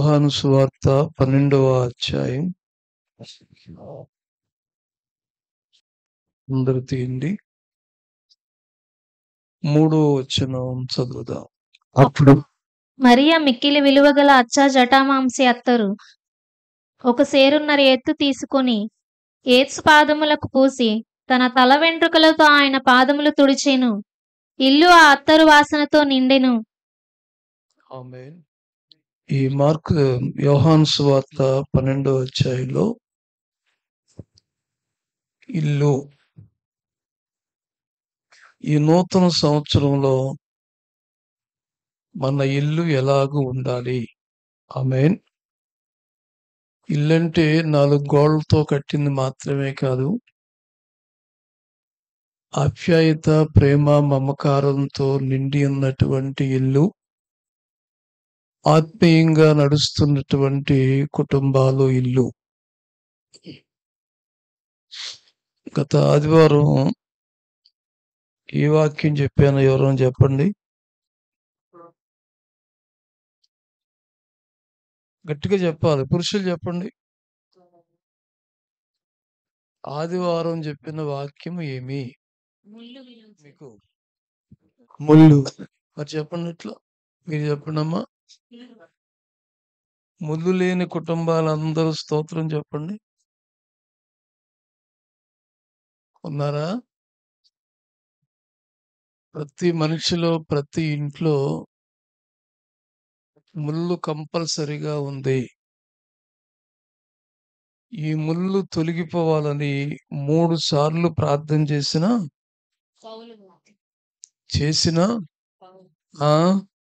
యోహాను సువార్త పన్నెండవ అధ్యాయం అందరు తీయండి మూడో వచనం చదువుదాం అప్పుడు మరియ మిక్కిలి విలువగల అచ్చా జటామాంసి అత్తరు ఒక సేరున్నర ఎత్తు తీసుకొని ఏసు పాదములకు పూసి తన తల వెంట్రుకలతో ఆయన పాదములు తుడిచెను ఇల్లు ఆ అత్తరు వాసనతో నిండెను ఆమేన్ ఈ మార్క్ యోహాను సువార్త పన్నెండో అధ్యాయంలో ఇల్లు ఈ నూతన సంవత్సరంలో మన ఇల్లు ఎలాగూ ఉండాలి ఆమెన్ ఇల్లంటే నాలుగు గోడలతో కట్టింది మాత్రమే కాదు ఆప్యాయత ప్రేమ మమకారంతో నిండి ఉన్నటువంటి ఇల్లు ఆత్మీయంగా నడుస్తున్నటువంటి కుటుంబాలు ఇల్లు గత ఆదివారం ఈ వాక్యం చెప్పాను ఎవరైనా చెప్పండి గట్టిగా చెప్పాలి పురుషులు చెప్పండి ఆదివారం చెప్పిన వాక్యం ఏమి మీకు ముళ్ళు మరి చెప్పండి ఇట్లా మీరు చెప్పండి అమ్మా ముళ్ళు లేని కుటుంబాలందరూ స్తోత్రం చెప్పండి ఉన్నారా ప్రతి మనిషిలో ప్రతి ఇంట్లో ముళ్ళు కంపల్సరిగా ఉంది ఈ ముళ్ళు తొలగిపోవాలని మూడు సార్లు ప్రార్థన చేసిన చేసిన ఆ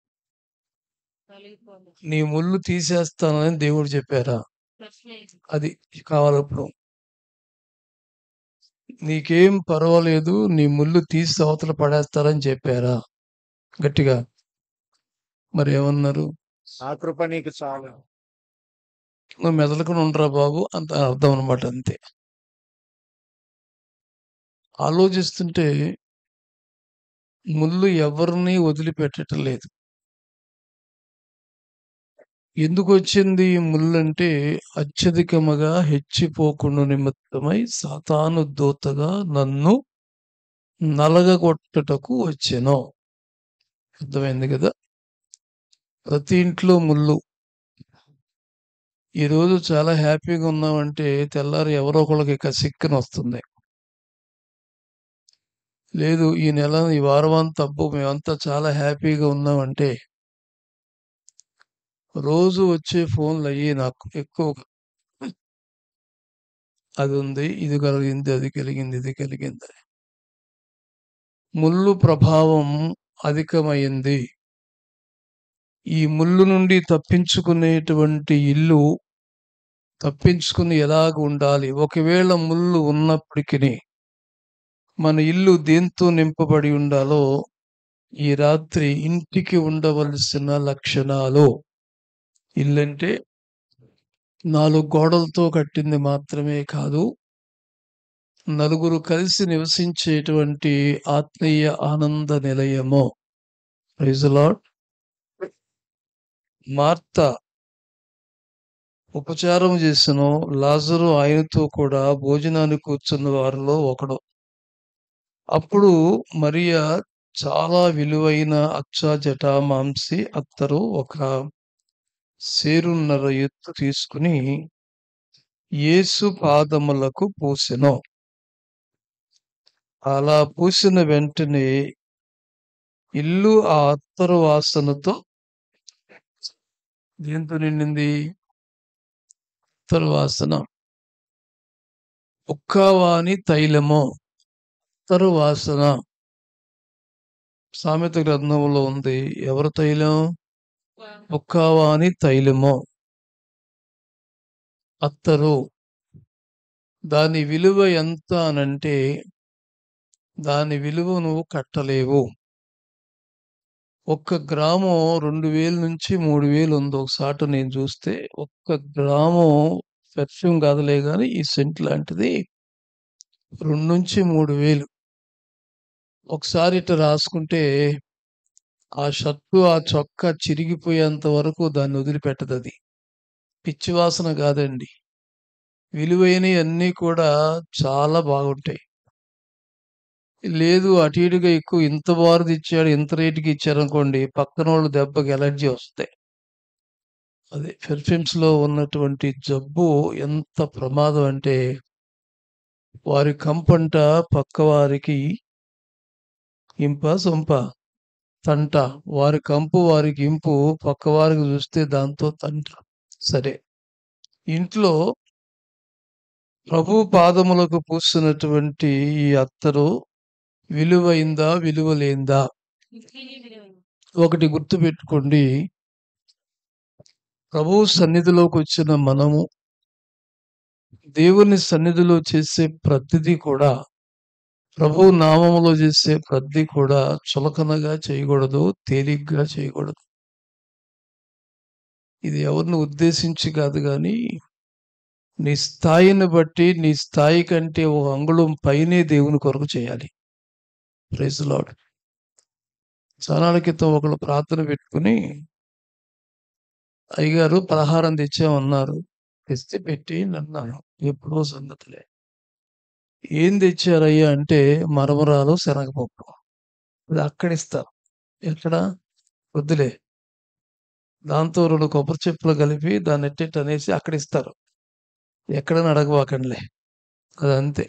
నీ ముళ్ళు తీసేస్తానని దేవుడు చెప్పారా అది కావాలప్పుడు నీకేం పర్వాలేదు నీ ముళ్ళు తీసి అవతల పడేస్తారని చెప్పారా గట్టిగా మరి ఏమన్నారు ఆ కృప నీకు చాలు నువ్వు మెదలుకుని ఉండరా బాబు అంత అర్థం అనమాట అంతే ఆలోచిస్తుంటే ముళ్ళు ఎవరిని వదిలిపెట్టడం లేదు ఎందుకు వచ్చింది ఈ ముళ్ళు అంటే అత్యధికముగా హెచ్చిపోకుండా నిమిత్తమై సాతాను దూతగా నన్ను నలగగొట్టుటకు వచ్చాను అర్థమైంది కదా ప్రతి ఇంట్లో ముళ్ళు ఈరోజు చాలా హ్యాపీగా ఉన్నామంటే తెల్లారి ఎవరో ఒకళ్ళకి కసిక్కని వస్తుంది లేదు ఈ నెల ఈ వారం అంతా అబ్బో మేమంతా చాలా హ్యాపీగా ఉన్నామంటే రోజు వచ్చే ఫోన్లు అయ్యి నాకు ఎక్కువ అది ఉంది ఇది కలిగింది అది కలిగింది ఇది కలిగింది ముళ్ళు ప్రభావం అధికమైంది ఈ ముళ్ళు నుండి తప్పించుకునేటువంటి ఇల్లు తప్పించుకుని ఎలాగ ఉండాలి ఒకవేళ ముళ్ళు ఉన్నప్పటికీ మన ఇల్లు దేంతో నింపబడి ఉండాలో ఈ రాత్రి ఇంటికి ఉండవలసిన లక్షణాలు ఇల్లంటే నాలుగు గోడలతో కట్టింది మాత్రమే కాదు నలుగురు కలిసి నివసించేటువంటి ఆత్మీయ ఆనంద నిలయము ప్రైజలాడ్ మార్త ఉపచారం చేసిన లాజరు ఆయనతో కూడా భోజనానికి కూర్చున్న వారిలో ఒకడు అప్పుడు మరియా చాలా విలువైన అచ్చా జటామాంసి అత్తరు ఒక సేరున్నర ఎత్తు తీసుకుని యేసు పాదములకు పూసెను అలా పూసిన వెంటనే ఇల్లు ఆ అత్తరు వాసనతో దేంతో నిండింది అత్తరు వాసన ఉక్కావాని తైలము అత్తరు వాసన సామెత గ్రంథంలో ఉంది ఎవరు తైలం ఉక్కావాని తైలము అత్తరు దాని విలువ ఎంత అనంటే దాని విలువ నువ్వు కట్టలేవు ఒక్క గ్రామం రెండు వేల నుంచి మూడు వేలు ఉంది ఒకసారి నేను చూస్తే ఒక్క గ్రామం పెర్ఫ్యూమ్ కాదులే కానీ ఈ సెంట్ లాంటిది రెండు నుంచి మూడు వేలు ఒకసారి ఇట్లా రాసుకుంటే ఆ షర్టు ఆ చొక్కా చిరిగిపోయేంత వరకు దాన్ని వదిలిపెట్టదు అది పిచ్చి వాసన కాదండి విలువైనవి అన్నీ కూడా చాలా బాగుంటాయి లేదు అటు ఇటుగా ఎక్కువ ఇంత బారుది ఇచ్చాడు ఇంత రేటుకి ఇచ్చారు అనుకోండి పక్కన వాళ్ళు దెబ్బకి ఎలర్జీ వస్తాయి అదే పెర్ఫ్యూమ్స్ లో ఉన్నటువంటి జబ్బు ఎంత ప్రమాదం అంటే వారి కంపంట పక్క వారికి ఇంప సొంప తంట వారి కంపు వారికి ఇంపు పక్క వారికి చూస్తే దాంతో తంట సరే ఇంట్లో ప్రభు పాదములకు పూసినటువంటి ఈ అత్తరు విలువైందా విలువలేందా ఒకటి గుర్తు పెట్టుకోండి ప్రభు సన్నిధిలోకి వచ్చిన మనము దేవుని సన్నిధిలో చేసే ప్రతిదీ కూడా ప్రభు నామములో చేసే ప్రతిదీ కూడా చులకనగా చేయకూడదు తేలిగ్గా చేయకూడదు ఇది ఎవరిని ఉద్దేశించి కాదు కానీ నీ స్థాయిని బట్టి నీ స్థాయి కంటే ఒక అంగుళం పైనే దేవుని కొరకు చేయాలి ప్రైజ్ లాడ్ చాలాల క్రితం ఒకళ్ళు ప్రార్థన పెట్టుకుని అయ్యగారు పలహారం తెచ్చామన్నారు తెస్తే పెట్టి అన్నాను ఎప్పుడో సంగతులే ఏం తెచ్చారయ్యా అంటే మరమరాలు శనగపప్పు అది అక్కడిస్తారు ఎక్కడ వద్దులే దాంతో రెండు కొబ్బరి చెప్పులు కలిపి దాన్ని ఎట్టెట్టు అనేసి అక్కడ ఇస్తారు ఎక్కడని అడగవాకండిలే అది అంతే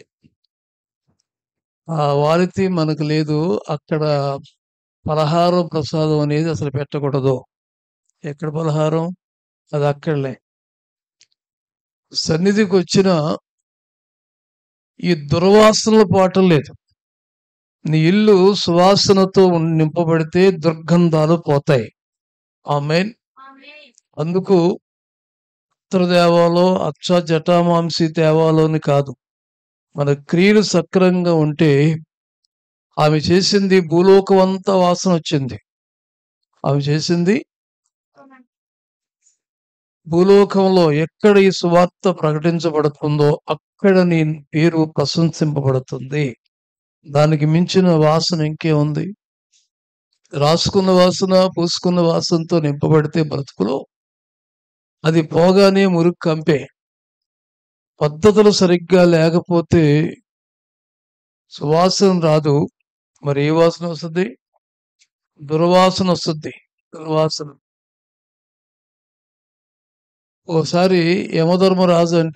ఆ వారితి మనకు లేదు అక్కడ పలహారం ప్రసాదం అనేది అసలు పెట్టకూడదు ఎక్కడ పలహారం అది అక్కడలే సన్నిధికి వచ్చిన ఈ దుర్వాసనల పాటం లేదు నీ ఇల్లు సువాసనతో ఉన్- నింపబడితే దుర్గంధాలు పోతాయి ఆమె అందుకు ఉత్తర దేవాలో అచ్చ జటామాంసి దేవాలోని కాదు మన క్రియలు సక్రంగా ఉంటే ఆమె చేసింది భూలోకం అంతా వాసన వచ్చింది ఆమె చేసింది భూలోకంలో ఎక్కడ ఈ సువార్త ప్రకటించబడుతుందో అక్కడ నీ పేరు ప్రశంసింపబడుతుంది దానికి మించిన వాసన ఇంకే ఉంది రాసుకున్న వాసన పూసుకున్న వాసనతో నింపబడితే బ్రతుకులో అది పోగానే మురుగు కంపే పద్ధతులు సరిగ్గా లేకపోతే సువాసన రాదు మరి ఏ వాసన వస్తుంది దుర్వాసన వస్తుంది దుర్వాసన ఓసారి యమధర్మరాజు అంట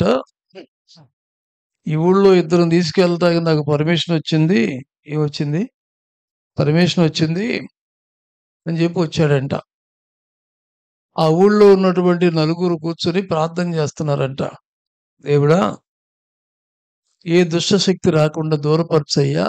ఈ ఊళ్ళో ఇద్దరు తీసుకెళ్ళటానికి నాకు పర్మిషన్ వచ్చింది ఏమొచ్చింది పర్మిషన్ వచ్చింది అని చెప్పి వచ్చాడంట ఆ ఊళ్ళో ఉన్నటువంటి నలుగురు కూర్చొని ప్రార్థన చేస్తున్నారంట దేవుడా ఏ దుష్టశక్తి రాకుండా దూరపరచయ్యా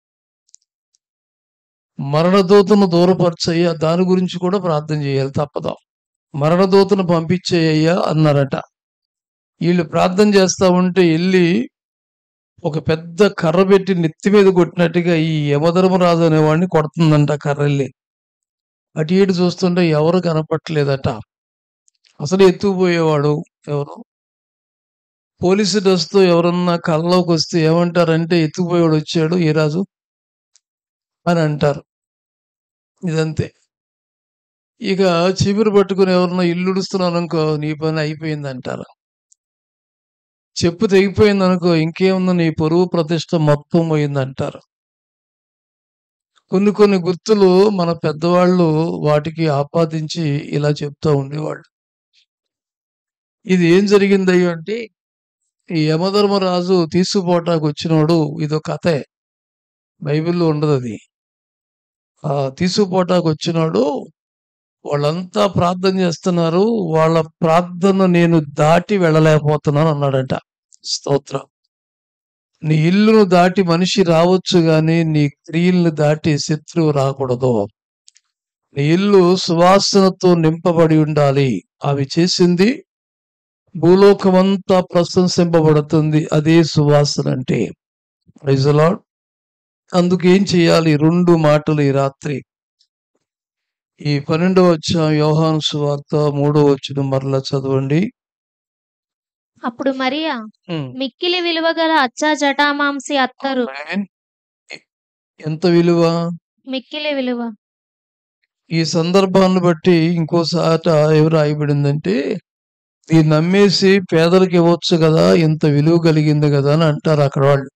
మరణదూతను దూరపరచయ్యా దాని గురించి కూడా ప్రార్థన చేయాలి తప్పదా మరణదూతను పంపించేయ్యా అన్నారట వీళ్ళు ప్రార్థన చేస్తా ఉంటే వెళ్ళి ఒక పెద్ద కర్ర పెట్టి నెత్తి మీద కొట్టినట్టుగా ఈ యమధర్మరాజు అనేవాడిని కొడుతుందంట కర్రెళ్ళి అటు ఇటు చూస్తుంటే ఎవరు కనపట్లేదట అసలు ఎత్తుకుపోయేవాడు ఎవరు పోలీసు డ్రెస్తో ఎవరన్నా కళ్ళలోకి వస్తే ఏమంటారంటే ఎత్తుకుపోయేవాడు వచ్చాడు ఏ రాజు అని అంటారు ఇదంతే ఇక చీపురు పట్టుకుని ఎవరన్నా ఇల్లు ఉడుస్తున్నాను అనుకో నీ పని అయిపోయింది అంటారు చెప్పు తెగిపోయింది అనుకో ఇంకేముంది నీ పొరుగు ప్రతిష్ట మొత్తం పోయింది అంటారు కొన్ని కొన్ని గుర్తులు మన పెద్దవాళ్ళు వాటికి ఆపాదించి ఇలా చెప్తూ ఉండేవాళ్ళు ఇది ఏం జరిగిందయ్యో అంటే ఈ యమధర్మరాజు తీసుకుపోవటానికి వచ్చినోడు ఇదో కథే బైబిల్లో ఉండదు అది ఆ తీసుకుపోవటానికి వచ్చినాడు వాళ్ళంతా ప్రార్థన చేస్తున్నారు వాళ్ళ ప్రార్థన నేను దాటి వెళ్ళలేకపోతున్నాను అన్నాడంట స్తోత్రం నీ ఇల్లును దాటి మనిషి రావచ్చు గాని నీ క్రియలను దాటి శత్రువు రాకూడదు నీ ఇల్లు సువాసనతో నింపబడి ఉండాలి అవి చేసింది భూలోకమంతా ప్రశంసింపబడుతుంది అదే సువాసన అంటే Praise the Lord. అందుకు ఏం చేయాలి రెండు మాటలు ఈ రాత్రి ఈ పన్నెండవ వచ్చిన యోహాను సువార్త మూడో వచ్చిన మరలా చదవండి అప్పుడు మరియా ఉమ్. మిక్కిలి విలువ గల అచ్చా జటామాంసి అత్తరు Amen. ఎంత విలువ మిక్కిలి విలువ ఈ సందర్భాన్ని బట్టి ఇంకోసాట ఎవరు రాయబడిందంటే ఇది నమ్మేసి పేదలకు ఇవ్వచ్చు కదా ఇంత విలువ కలిగింది కదా అని అంటారు అక్కడ వాళ్ళు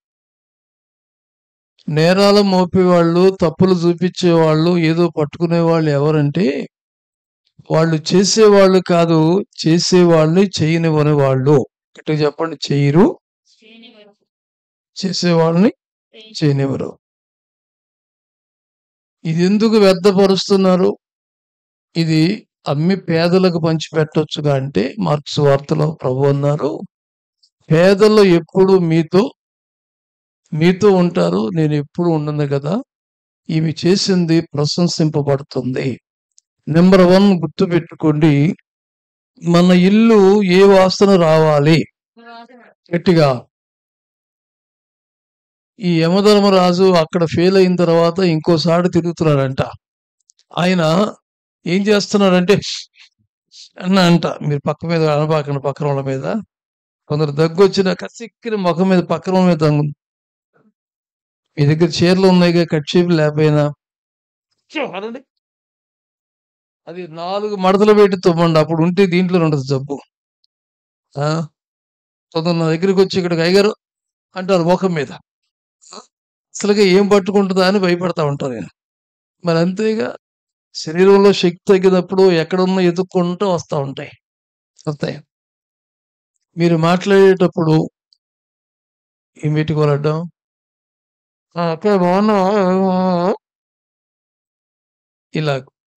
నేరాలు మోపేవాళ్ళు తప్పులు చూపించే వాళ్ళు ఏదో పట్టుకునే వాళ్ళు ఎవరంటే వాళ్ళు చేసేవాళ్ళు కాదు చేసేవాళ్ళని చేయనివ్వని వాళ్ళు గట్టిగా చెప్పండి చేయరు చేసేవాళ్ళని చేయనివ్వరు ఇది ఎందుకు వ్యర్థపరుస్తున్నారు ఇది అమ్మి పేదలకు పంచిపెట్టొచ్చుగా అంటే మార్క్స్ వార్తలో ప్రభు అన్నారు పేదలు ఎప్పుడు మీతో మీతో ఉంటారు నేను ఎప్పుడు ఉండను కదా ఇవి చేసింది ప్రశంసింపబడుతుంది నెంబర్ వన్ గుర్తు పెట్టుకోండి మన ఇల్లు ఏ వాసన రావాలి గట్టిగా ఈ యమధర్మరాజు అక్కడ ఫెయిల్ అయిన తర్వాత ఇంకోసారి తిరుగుతున్నాడంట ఆయన ఏం చేస్తున్నాడంటే అన్న అంట మీరు పక్క మీద అనబాకండి పక్కన వాళ్ళ మీద కొందరు దగ్గు వచ్చిన కసిక్కిన ముఖం మీద పక్కన వాళ్ళ మీద దంగు మీ దగ్గర చీరలు ఉన్నాయిగా కట్ చేపి లేకపోయినా చో, అనండి. అది నాలుగు మడతలు పెట్టి తుమ్మండి అప్పుడు ఉంటే దీంట్లో ఉండదు జబ్బు ఆ? కొందరు నా దగ్గరికి వచ్చి ఇక్కడికి అయ్యారు అంటారు ముఖం మీద అసలుగా ఏం పట్టుకుంటుందా అని భయపడతా ఉంటారు నేను మరి అంతేగా శరీరంలో శక్తి తగ్గినప్పుడు ఎక్కడున్నా ఎదుక్కుంటూ వస్తూ ఉంటాయి వస్తాయి మీరు మాట్లాడేటప్పుడు ఏం పెట్టుకోవాలడ్డం అక్కడ బాగున్నా ఇలా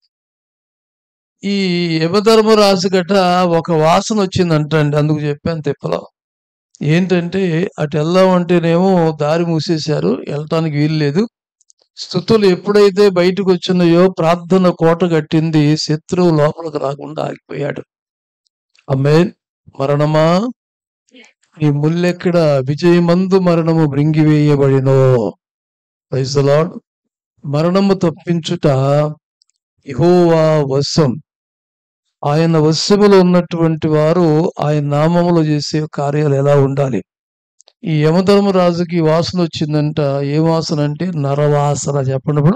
ఈ యమధర్మరాజు గట ఒక వాసన వచ్చిందంట అండి అందుకు చెప్పాను తిప్పలో ఏంటంటే అటు వెళ్దామంటేనేమో దారి మూసేశారు వెళ్ళటానికి వీలు లేదు స్థుతులు ఎప్పుడైతే బయటకు వచ్చినాయో ప్రార్థన కోట కట్టింది శత్రువు లోపలికి రాకుండా ఆగిపోయాడు అమ్మే మరణమా నీ ముల్లెక్కడ విజయమందు మరణము భృంగివేయబడినో ప్రైజ్ ద లార్డ్ మరణము తప్పించుట యెహోవా వశం ఆయన వశములో ఉన్నటువంటి వారు ఆయన నామములో చేసే కార్యాలు ఎలా ఉండాలి ఈ యమధర్మరాజుకి వాసన వచ్చిందంట ఏ వాసన అంటే నరవాసన చెప్పండి ఇప్పుడు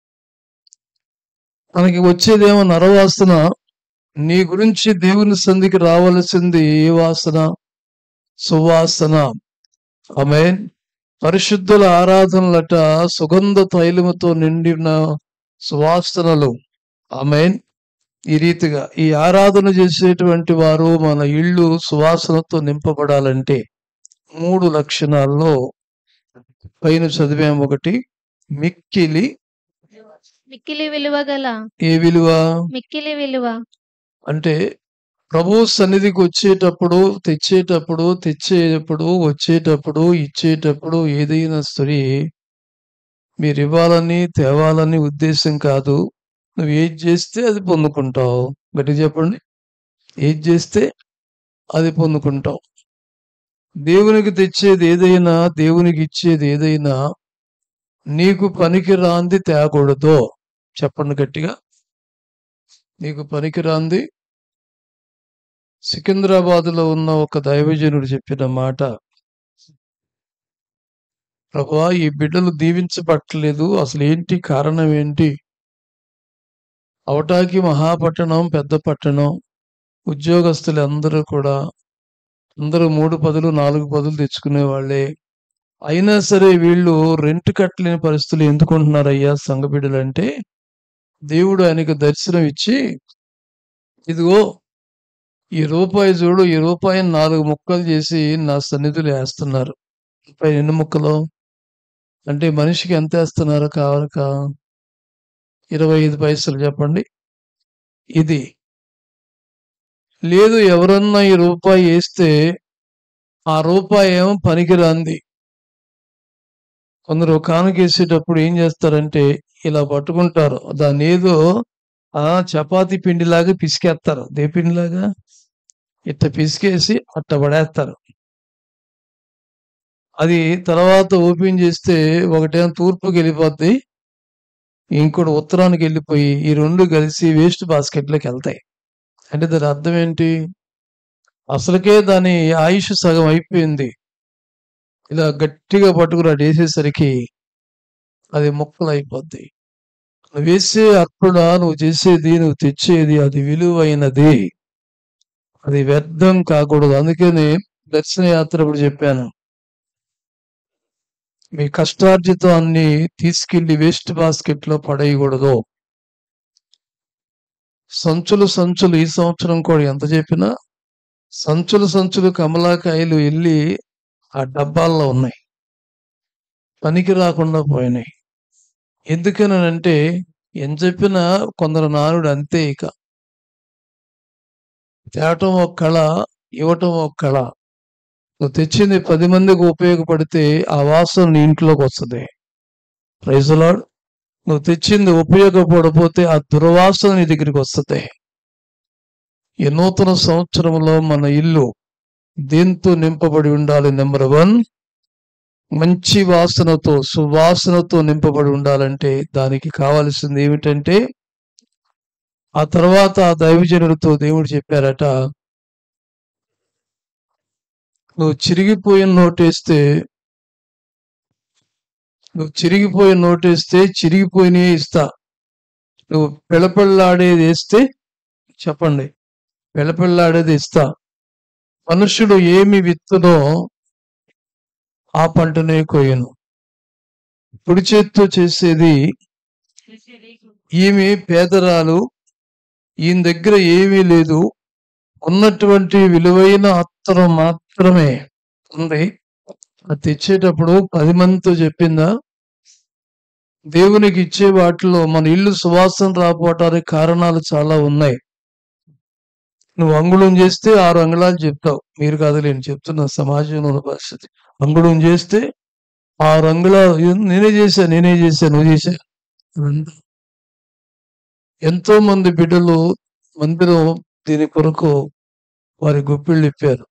మనకి వచ్చేదేమో నరవాసన నీ గురించి దేవుని సంధికి రావలసింది ఏ వాసన సువాసన ఆమె పరిశుద్ధుల ఆరాధనలట సుగంధ తైలముతో నిండిన సువాసనలు ఆమెన్ ఈ రీతిగా ఈ ఆరాధన చేసేటువంటి వారు మన ఇళ్ళు సువాసనతో నింపబడాలంటే మూడు లక్షణాల్లో పైన చదివాము ఒకటి మిక్కిలి మిక్కిలి విలువ గల ఏ విలువ మిక్కిలి విలువ అంటే ప్రభు సన్నిధికి వచ్చేటప్పుడు తెచ్చేటప్పుడు తెచ్చేటప్పుడు వచ్చేటప్పుడు ఇచ్చేటప్పుడు ఏదైనా సరే మీరు ఇవ్వాలని తేవాలని ఉద్దేశం కాదు నువ్వు ఏది చేస్తే అది పొందుకుంటావు గట్టి చెప్పండి ఏది చేస్తే అది పొందుకుంటావు దేవునికి తెచ్చేది ఏదైనా దేవునికి ఇచ్చేది ఏదైనా నీకు పనికి రాంది తేకూడదు చెప్పండి గట్టిగా నీకు పనికి రాంది సికింద్రాబాద్లో ఉన్న ఒక దైవజనుడు చెప్పిన మాట ప్రభా ఈ బిడ్డలు దీవించబట్టలేదు అసలు ఏంటి కారణం ఏంటి అవటాకి మహాపట్టణం పెద్ద పట్టణం ఉద్యోగస్తులు అందరూ కూడా అందరూ మూడు పదులు నాలుగు పదులు తెచ్చుకునే వాళ్ళే అయినా సరే వీళ్ళు రెంట్ కట్టలేని పరిస్థితులు ఎందుకుంటున్నారయ్యా సంఘ బిడ్డలంటే దేవుడు ఆయనకు దర్శనం ఇచ్చి ఇదిగో ఈ రూపాయి చూడు ఈ రూపాయిని నాలుగు ముక్కలు చేసి నా సన్నిధిలో వేస్తున్నారు రూపాయి ఎన్ని ముక్కలు అంటే మనిషికి ఎంత వేస్తున్నారు కావలక ఇరవై ఐదు పైసలు చెప్పండి ఇది లేదు ఎవరన్నా ఈ రూపాయి వేస్తే ఆ రూపాయి ఏమో పనికిరాంది కొందరు కానుకేసేటప్పుడు ఏం చేస్తారంటే ఇలా పట్టుకుంటారు దాన్ని ఏదో ఆ చపాతీ పిండిలాగా పిసికేస్తారు దే పిండిలాగా ఇట్ట పిసికేసి అట్ట పడేస్తారు అది తర్వాత ఓపెన్ చేస్తే ఒకటేమో తూర్పుకి వెళ్ళిపోద్ది ఇంకోటి ఉత్తరానికి వెళ్ళిపోయి ఈ రెండు కలిసి వేస్ట్ బాస్కెట్లోకి వెళ్తాయి అంటే దాని అర్థం ఏంటి అసలుకే దాని ఆయుష్ సగం అయిపోయింది ఇలా గట్టిగా పట్టుకుని అటు వేసేసరికి అది ముక్కలు అయిపోద్ది నువ్వు వేసే అర్పణ నువ్వు చేసేది నువ్వు తెచ్చేది అది విలువైనది అది వ్యర్థం కాకూడదు అందుకని దర్శన యాత్ర ఇప్పుడు చెప్పాను మీ కష్టార్జితాన్ని తీసుకెళ్లి వేస్ట్ బాస్కెట్ లో పడేయకూడదు సంచులు సంచులు ఈ సంవత్సరం కూడా ఎంత చెప్పినా సంచులు సంచులు కమలాకాయలు వెళ్ళి ఆ డబ్బాల్లో ఉన్నాయి పనికి రాకుండా పోయినాయి ఎందుకనంటే ఏం చెప్పినా కొందరు నానుడు అంతే ఇక తేవటం ఒక కళ ఇవ్వటం ఒక కళ నువ్వు తెచ్చింది పది మందికి ఉపయోగపడితే ఆ వాసన నీ ఇంట్లోకి వస్తుంది ప్రైజలాడ్ నువ్వు తెచ్చింది ఉపయోగపడపోతే ఆ దుర్వాసన నీ దగ్గరికి వస్తుంది ఈ నూతన సంవత్సరంలో మన ఇల్లు దేంతో నింపబడి ఉండాలి నెంబర్ వన్ మంచి వాసనతో సువాసనతో నింపబడి ఉండాలంటే దానికి కావలసింది ఏమిటంటే ఆ తర్వాత ఆ దైవజనుడితో దేవుడు చెప్పారట నువ్వు చిరిగిపోయిన నోటేస్తే నువ్వు చిరిగిపోయిన నోటేస్తే చిరిగిపోయినవి ఇస్తా నువ్వు పిలపిల్లాడేది వేస్తే చెప్పండి పిలపిల్లాడేది ఇస్తా మనుషుడు ఏమి విత్తునో ఆ పంటనే కొయ్యను కుడి చేత్తో చేసేది ఈమె పేదరాలు ఈయన దగ్గర ఏమీ లేదు ఉన్నటువంటి విలువైన అత్తరం మాత్రమే ఉంది అది తెచ్చేటప్పుడు పది మందితో చెప్పిందా దేవునికి ఇచ్చే వాటిలో మన ఇల్లు సువాసన రాపోవటానికి కారణాలు చాలా ఉన్నాయి నువ్వు అంగుళం చేస్తే ఆరు అంగుళాలు చెప్తావు మీరు కాదు నేను చెప్తున్న సమాజంలో ఉన్న పరిస్థితి అంగుళం చేస్తే ఆరు అంగుళాలు నేనే చేశా నేనే చేశా నువ్వు చేశా ఎంతో మంది బిడ్డలు మందిరం దీని కొరకు వారి గుప్పిళ్ళు ఇప్పారు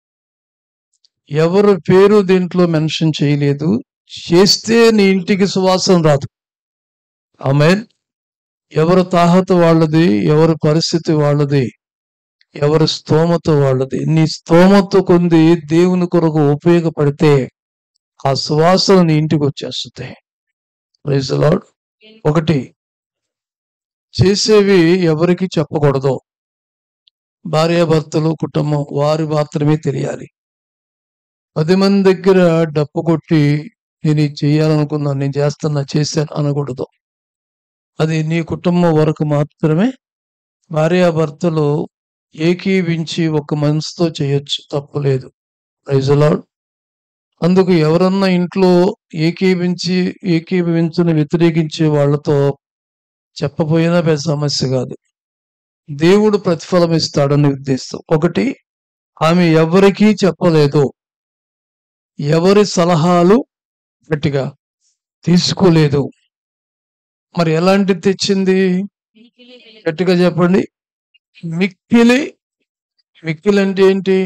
ఎవరు పేరు దీంట్లో మెన్షన్ చేయలేదు చేస్తే నీ ఇంటికి సువాసన రాదు ఆమె ఎవరు తాహత వాళ్ళది ఎవరి పరిస్థితి వాళ్ళది ఎవరి స్తోమత వాళ్ళది నీ స్తోమత కొంది దేవుని కొరకు ఉపయోగపడితే ఆ సువాసన నీ ఇంటికి వచ్చేస్తుంది Praise the Lord. ఒకటి చేసేవి ఎవరికి చెప్పకూడదు భార్యాభర్తలు కుటుంబం వారి మాత్రమే తెలియాలి పది మంది దగ్గర డప్పు కొట్టి నేను ఇది చేయాలనుకున్నాను నేను చేస్తున్నా చేశాను అనకూడదు అది నీ కుటుంబం వరకు మాత్రమే భార్యాభర్తలు ఏకీవించి ఒక మనసుతో చేయొచ్చు తప్పులేదు రైజలాడ్ అందుకు ఎవరన్నా ఇంట్లో ఏకీవించి ఏకీభవించుని వ్యతిరేకించే వాళ్ళతో చెప్పపోయినా పెద్ద సమస్య కాదు దేవుడు ప్రతిఫలం ఇస్తాడని ఉద్దేశం ఒకటి ఆమె ఎవరికీ చెప్పలేదు ఎవరి సలహాలు గట్టిగా తీసుకోలేదు మరి ఎలాంటి తెచ్చింది గట్టిగా చెప్పండి మిక్కిలి మిక్కిలి అంటే ఏంటి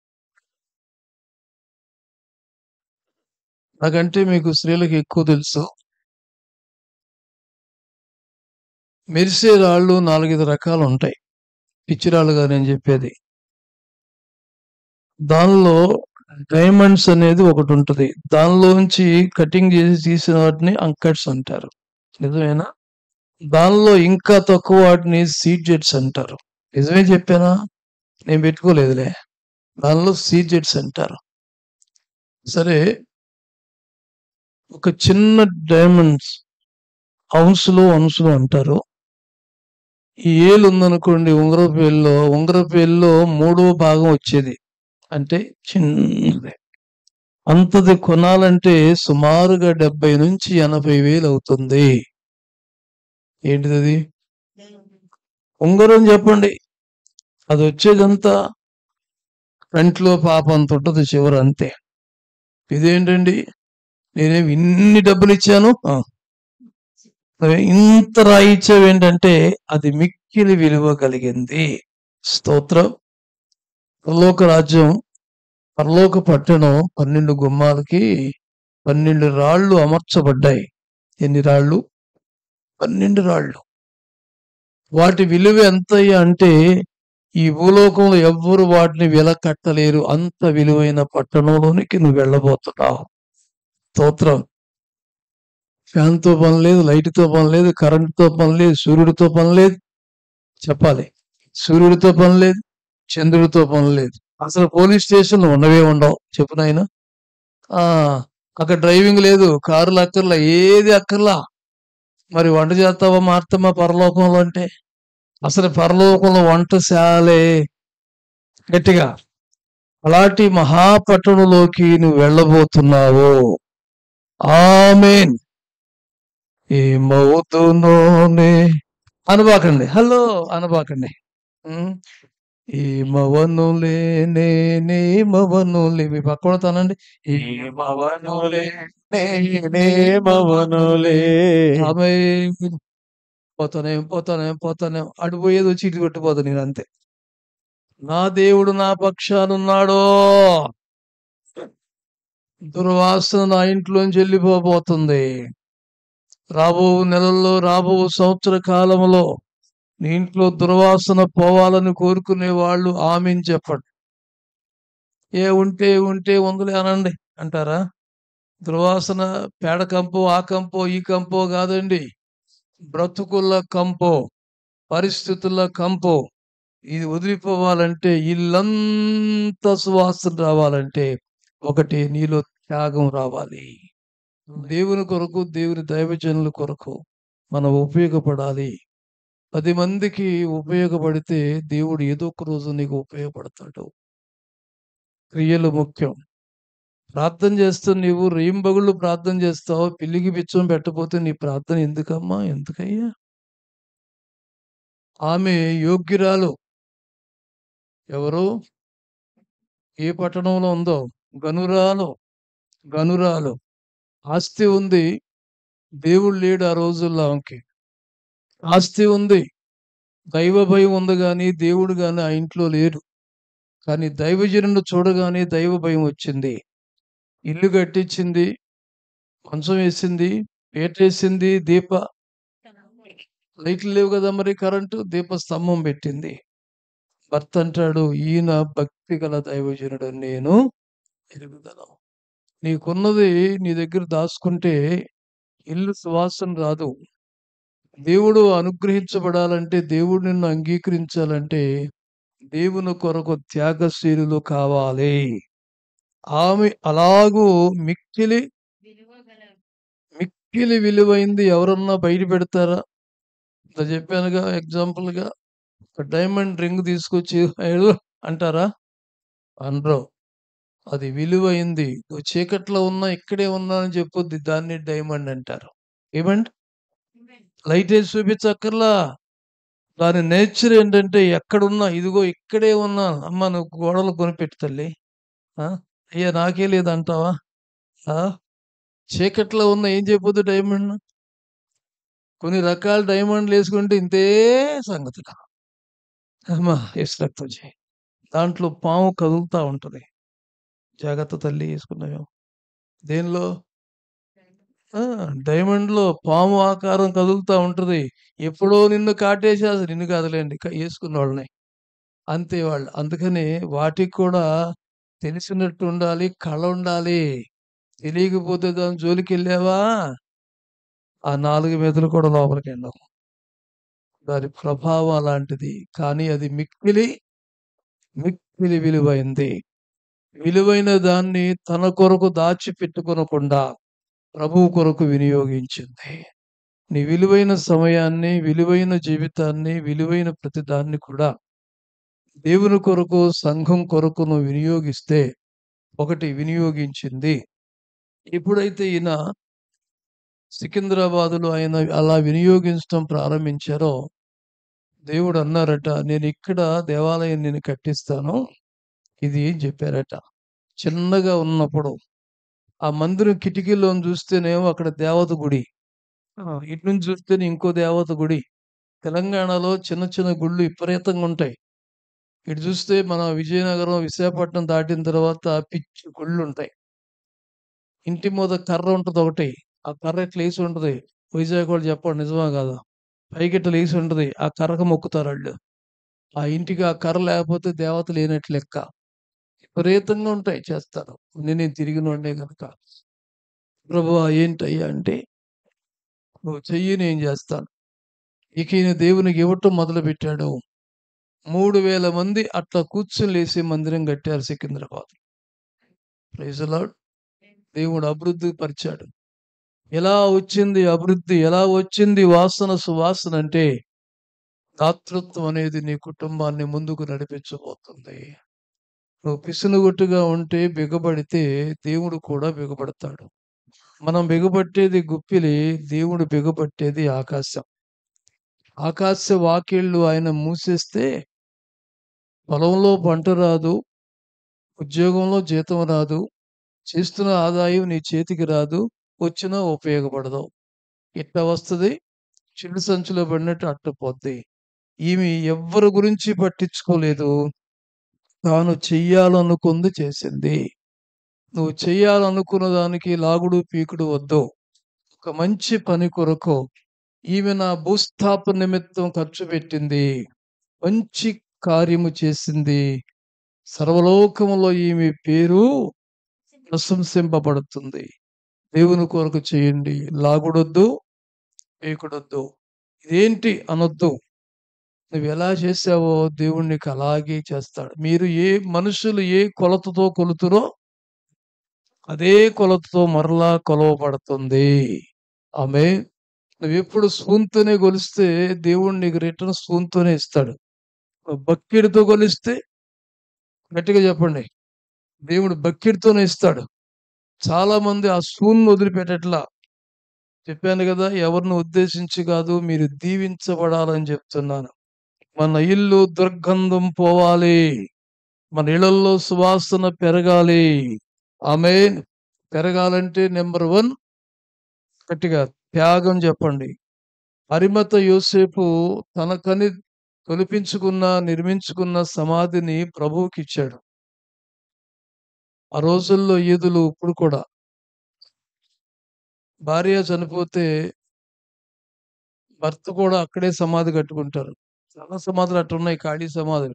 నాకంటే మీకు స్త్రీలకు ఎక్కువ తెలుసు మెరిసే రాళ్ళు నాలుగైదు రకాలు ఉంటాయి పిచ్చిరాళ్ళుగా నేను చెప్పేది దానిలో డైమండ్స్ అనేది ఒకటి ఉంటుంది దానిలోంచి కటింగ్ చేసి తీసిన వాటిని అంకట్స్ అంటారు నిజమేనా దానిలో ఇంకా తక్కువ వాటిని సీడ్ జెట్స్ అంటారు నిజమే చెప్పానా నేను పెట్టుకోలేదులే దానిలో సీడ్ జెట్స్ అంటారు సరే ఒక చిన్న డైమండ్స్ ఔన్స్లో అంశులు అంటారు ఈ ఏలు ఉందనుకోండి ఉంగరపు ఏల్లో ఉంగరపు ఏల్లో మూడో భాగం వచ్చేది అంటే చిన్నది అంతది కొనాలంటే సుమారుగా డెబ్బై నుంచి ఎనభై వేలు అవుతుంది ఏంటిది అది ఉంగరం చెప్పండి అది వచ్చేదంతా ఫ్రంట్లో పాప అంత ఉంటుంది చివర అంతే ఇదేంటండి నేనేం ఇన్ని డబ్బులు ఇచ్చాను ఆ. నువ్వు ఇంత రాయి ఇచ్చావు ఏంటంటే అది మిక్కిలి విలువ కలిగింది స్తోత్రం పరలోక రాజ్యం పరలోక పట్టణం పన్నెండు గుమ్మాలకి పన్నెండు రాళ్ళు అమర్చబడ్డాయి ఎన్ని రాళ్ళు పన్నెండు రాళ్ళు వాటి విలువ ఎంత అంటే ఈ భూలోకంలో ఎవ్వరు వాటిని వెల కట్టలేరు అంత విలువైన పట్టణంలోనికి నువ్వు వెళ్ళబోతున్నావు స్తోత్రం ఫ్యాన్తో పని లేదు లైట్తో పని లేదు కరెంటుతో పని లేదు సూర్యుడితో పని లేదు చెప్పాలి సూర్యుడితో పని లేదు చంద్రుడితో పని లేదు అసలు పోలీస్ స్టేషన్ ఉండవే ఉండవు చెప్పు నాయన ఆ అక్కడ డ్రైవింగ్ లేదు కారులు అక్కర్లా ఏది అక్కర్లా మరి వంట చేస్తావా మార్తమ్మా పరలోకంలో అంటే అసలు పరలోకంలో వంటశాలే గట్టిగా అలాంటి మహాపట్టణంలోకి నువ్వు వెళ్ళబోతున్నావు ఆమెన్ ఏమవుతున్నోనే అనబాకండి హలో అనబాకండి ఉమ్. ఏమవనులే నేనేమవనులే మీ పక్కన తనండి ఏమవనులే నేనేమవనులే ఆమె పోతానే పోతానే పోతానే అడిపోయేది వచ్చి ఇటు కొట్టిపోతా నేను అంతే నా దేవుడు నా పక్షానున్నాడో దుర్వాసన నా ఇంట్లోంచి వెళ్ళిపోబోతుంది రాబో నెలల్లో రాబో సంవత్సర కాలంలో నీ ఇంట్లో దుర్వాసన పోవాలని కోరుకునే వాళ్ళు ఆమెను చెప్పండి ఏ ఉంటే ఉంటే ఉందిలే అనండి అంటారా దుర్వాసన పేడ కంపో ఆ కంపో ఈ కంపో కాదండి బ్రతుకుల కంపో పరిస్థితుల కంపో ఇది వదిలిపోవాలంటే ఇల్లంతా సువాసన రావాలంటే ఒకటి నీలో త్యాగం రావాలి దేవుని కొరకు దేవుని దైవజనుల కొరకు మనం ఉపయోగపడాలి పది మందికి ఉపయోగపడితే దేవుడు ఏదో ఒక రోజు నీకు ఉపయోగపడతాడు క్రియలు ముఖ్యం ప్రార్థన చేస్తూ నీవు రేయింబగుళ్ళు ప్రార్థన చేస్తావు పిల్లికి బిచ్చం పెట్టకపోతే నీ ప్రార్థన ఎందుకమ్మా ఎందుకయ్యా ఆమె యోగ్యురాలు ఎవరు ఏ పట్టణంలో ఉందో గనురాలు గనురాలు ఆస్తి ఉంది దేవుడు లేడు ఆ రోజుల్లో ఆమెకి ఆస్తి ఉంది దైవ భయం ఉంది కానీ దేవుడు కానీ ఆ ఇంట్లో లేడు కానీ దైవజనుడు చూడగానే దైవ భయం వచ్చింది ఇల్లు కట్టించింది మంచం వేసింది పేటేసింది దీప లైట్లు లేవు కదా మరి కరెంటు దీప స్తంభం పెట్టింది భర్త అంటాడు ఈయన భక్తి గల దైవజనుడు నేను ఎరుగుదను నీకున్నది నీ దగ్గర దాచుకుంటే ఇల్లు సువాసన రాదు దేవుడు అనుగ్రహించబడాలంటే దేవుడు నిన్ను అంగీకరించాలంటే దేవుని కొరకు త్యాగశీలులు కావాలి ఆమె అలాగూ మిక్కిలి మిక్కిలి విలువైంది ఎవరన్నా బయట పెడతారా ఇట్లా చెప్పానుగా ఎగ్జాంపుల్ గా ఒక డైమండ్ రింగ్ తీసుకొచ్చి "ఏడు" అంటారా అనరు అది విలువైంది నువ్వు చీకట్లో ఉన్నా ఇక్కడే ఉన్నా అని చెప్పొద్ది దాన్ని డైమండ్ అంటారు ఏమండి లైట్ వేసి చూపించక్కర్లా దాని నేచర్ ఏంటంటే ఎక్కడున్నా ఇదిగో ఇక్కడే ఉన్నా అమ్మ నువ్వు గోడలు కొనిపెట్టు తల్లి ఆ? అయ్యా నాకే లేదంటావా ఆ? చీకట్లో ఉన్న ఏం చెప్పొద్దు డైమండ్ కొన్ని రకాల డైమండ్లు వేసుకుంటే ఇంతే సంగతి అమ్మా వేసినట్టు చేయి దాంట్లో పాము కదులుతా ఉంటది జాగ్రత్త తల్లి వేసుకున్నావు దేనిలో ఆ, డైమండ్ లో పాము ఆకారం కదులుతా ఉంటది ఎప్పుడో నిన్ను కాటేసేది నిన్ను కాదులేండి క- వేసుకున్న వాళ్ళని అంతే వాళ్ళు అందుకని వాటికి కూడా తెలిసినట్టు ఉండాలి కళ ఉండాలి తెలియకపోతే దాని జోలికి వెళ్ళావా ఆ నాలుగు మెదలు కూడా లోపలికి వెళ్ళవు దాని ప్రభావం అలాంటిది కానీ అది మిక్కిలి మిక్కిలి విలువైంది విలువైన దాన్ని తన కొరకు దాచిపెట్టుకొనకుండా ప్రభువు కొరకు వినియోగించింది నీ విలువైన సమయాన్ని విలువైన జీవితాన్ని విలువైన ప్రతిదాన్ని కూడా దేవుని కొరకు సంఘం కొరకు నువ్వు వినియోగిస్తే ఒకటి వినియోగించింది ఎప్పుడైతే ఈయన సికింద్రాబాదులో ఆయన అలా వినియోగించడం ప్రారంభించారో దేవుడు అన్నారట నేను ఇక్కడ దేవాలయం నేను కట్టిస్తాను ఇది ఏం చెప్పారట చిన్నగా ఉన్నప్పుడు ఆ మందిరం కిటికీలో చూస్తేనేమో అక్కడ దేవత గుడి ఆ, ఇటు నుంచి చూస్తేనే ఇంకో దేవత గుడి తెలంగాణలో చిన్న చిన్న గుళ్ళు విపరీతంగా ఉంటాయి ఇటు చూస్తే మన విజయనగరం విశాఖపట్నం దాటిన తర్వాత పిచ్చి గుళ్ళు ఉంటాయి ఇంటి మీద కర్ర ఉంటుంది ఒకటి ఆ కర్ర ఇట్లా వేసి ఉంటుంది వైజాగ్ వాళ్ళు చెప్పండి నిజమా కాదా పైకి ఇట్లా వేసి ఉంటుంది ఆ కర్రకు మొక్కుతారు వాళ్ళు ఆ ఇంటికి ఆ కర్ర లేకపోతే దేవత లేనట్లు లెక్క విపరీతంగా ఉంటాయి చేస్తారు నేను తిరిగిన వాడినే కనుక ప్రభు ఏంటయ్యా అంటే నువ్వు చెయ్యి నేను చేస్తాను ఇక ఈయన దేవునికి ఇవ్వటం మొదలు పెట్టాడు మూడు వేల మంది అట్లా కూర్చుని లేసి మందిరం కట్టారు సికింద్రాబాద్ ప్రైజ్ లార్డ్ దేవుడు అభివృద్ధి పరిచాడు ఎలా వచ్చింది అభివృద్ధి ఎలా వచ్చింది వాసన సువాసన అంటే దాతృత్వం అనేది నీ కుటుంబాన్ని ముందుకు నడిపించబోతుంది నువ్వు పిసునుగొట్టుగా ఉంటే బిగబడితే దేవుడు కూడా బిగబడతాడు మనం బిగబట్టేది గుప్పిలి దేవుడు బిగబట్టేది ఆకాశం ఆకాశ వాకిళ్ళు ఆయన మూసేస్తే పొలంలో పంట రాదు ఉద్యోగంలో జీతం రాదు చేస్తున్న ఆదాయం నీ చేతికి రాదు వచ్చినా ఉపయోగపడదు ఇట్లా వస్తుంది చిల్లు సంచులో పడినట్టు అట్టపోద్ది ఈమె ఎవ్వరి గురించి పట్టించుకోలేదు తాను చెయ్యాలనుకుంది చేసింది నువ్వు చెయ్యాలనుకున్న దానికి లాగుడు పీకుడు వద్దు ఒక మంచి పని కొరకు ఈమె నా భూస్థాపన నిమిత్తం ఖర్చు పెట్టింది మంచి కార్యము చేసింది సర్వలోకములో ఈమె పేరు ప్రశంసింపబడుతుంది దేవుని కొరకు చేయండి లాగుడొద్దు పీకుడొద్దు ఇదేంటి అనొద్దు నువ్వు ఎలా చేసావో దేవుడు నీకు అలాగే చేస్తాడు మీరు ఏ మనుషులు ఏ కొలతతో కొలుతురో అదే కొలతతో మరలా కొలవబడుతుంది ఆమె నువ్వు ఎప్పుడు స్పూన్తోనే కొలిస్తే దేవుడు నీకు రిటర్న్ స్పూన్తోనే ఇస్తాడు నువ్వు బక్కెడితో కొలిస్తే గట్టిగా చెప్పండి దేవుడు బక్కెడితోనే ఇస్తాడు చాలా మంది ఆ స్పూన్ వదిలిపెట్టట్లా చెప్పాను కదా ఎవరిని ఉద్దేశించి కాదు మీరు దీవించబడాలని చెప్తున్నాను మన ఇల్లు దుర్గంధం పోవాలి మన ఇళ్లలో సువాసన పెరగాలి ఆమె పెరగాలంటే నెంబర్ వన్ గట్టిగా త్యాగం చెప్పండి అరిమత యోసేపు తనకని తొలిపించుకున్న నిర్మించుకున్న సమాధిని ప్రభువుకి ఇచ్చాడు ఆ రోజుల్లో ఈదులు ఇప్పుడు కూడా భార్య చనిపోతే భర్త కూడా అక్కడే సమాధి కట్టుకుంటారు చాలా సమాధులు అట్టున్నాయి ఖాళీ సమాధులు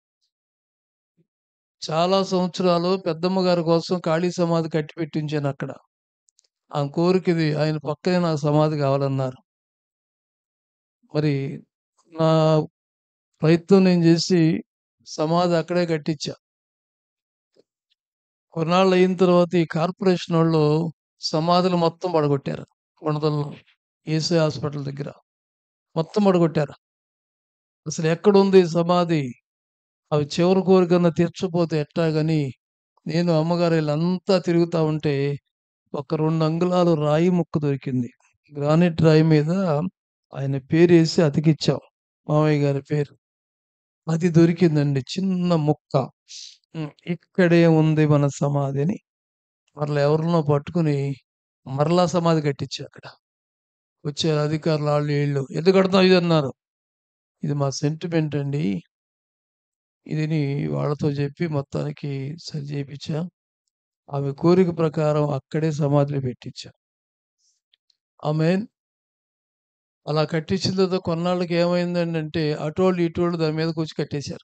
చాలా సంవత్సరాలు పెద్దమ్మ గారి కోసం ఖాళీ సమాధి కట్టి పెట్టించాను అక్కడ ఆ కోరికది ఆయన పక్కనే నాకు సమాధి కావాలన్నారు మరి నా ప్రయత్నం నేను చేసి సమాధి అక్కడే కట్టించా కొన్నాళ్ళు అయిన తర్వాత ఈ కార్పొరేషన్ వాళ్ళు సమాధులు మొత్తం పడగొట్టారు కొనదల్లో ఏసీ హాస్పిటల్ దగ్గర మొత్తం పడగొట్టారు అసలు ఎక్కడుంది ఈ సమాధి అవి చివరి కోరికన్నా తీర్చపోతే ఎట్టాగని నేను అమ్మగారు వీళ్ళంతా తిరుగుతా ఉంటే ఒక రెండు అంగుళాలు రాయి ముక్క దొరికింది గ్రానైట్ రాయి మీద ఆయన పేరు వేసి అతికిచ్చాం మామయ్య గారి పేరు అది దొరికిందండి చిన్న ముక్క ఉమ్, ఇక్కడే ఉంది మన సమాధి అని మరలా ఎవరినో పట్టుకుని మరలా సమాధి కట్టించారు అక్కడ వచ్చారు అధికారులు వాళ్ళు వీళ్ళు ఎందుకు కడతాం ఇది అన్నారు ఇది మా సెంటిమెంట్ అండి ఇదిని వాళ్ళతో చెప్పి మొత్తానికి సరి చేయించా ఆమె కోరిక ప్రకారం అక్కడే సమాధిలో పెట్టించా ఆమె అలా కట్టించిన తర్వాత కొన్నాళ్ళకి ఏమైందండి అంటే అటోళ్ళు ఇటోళ్ళు దాని మీదకి వచ్చి కట్టేశారు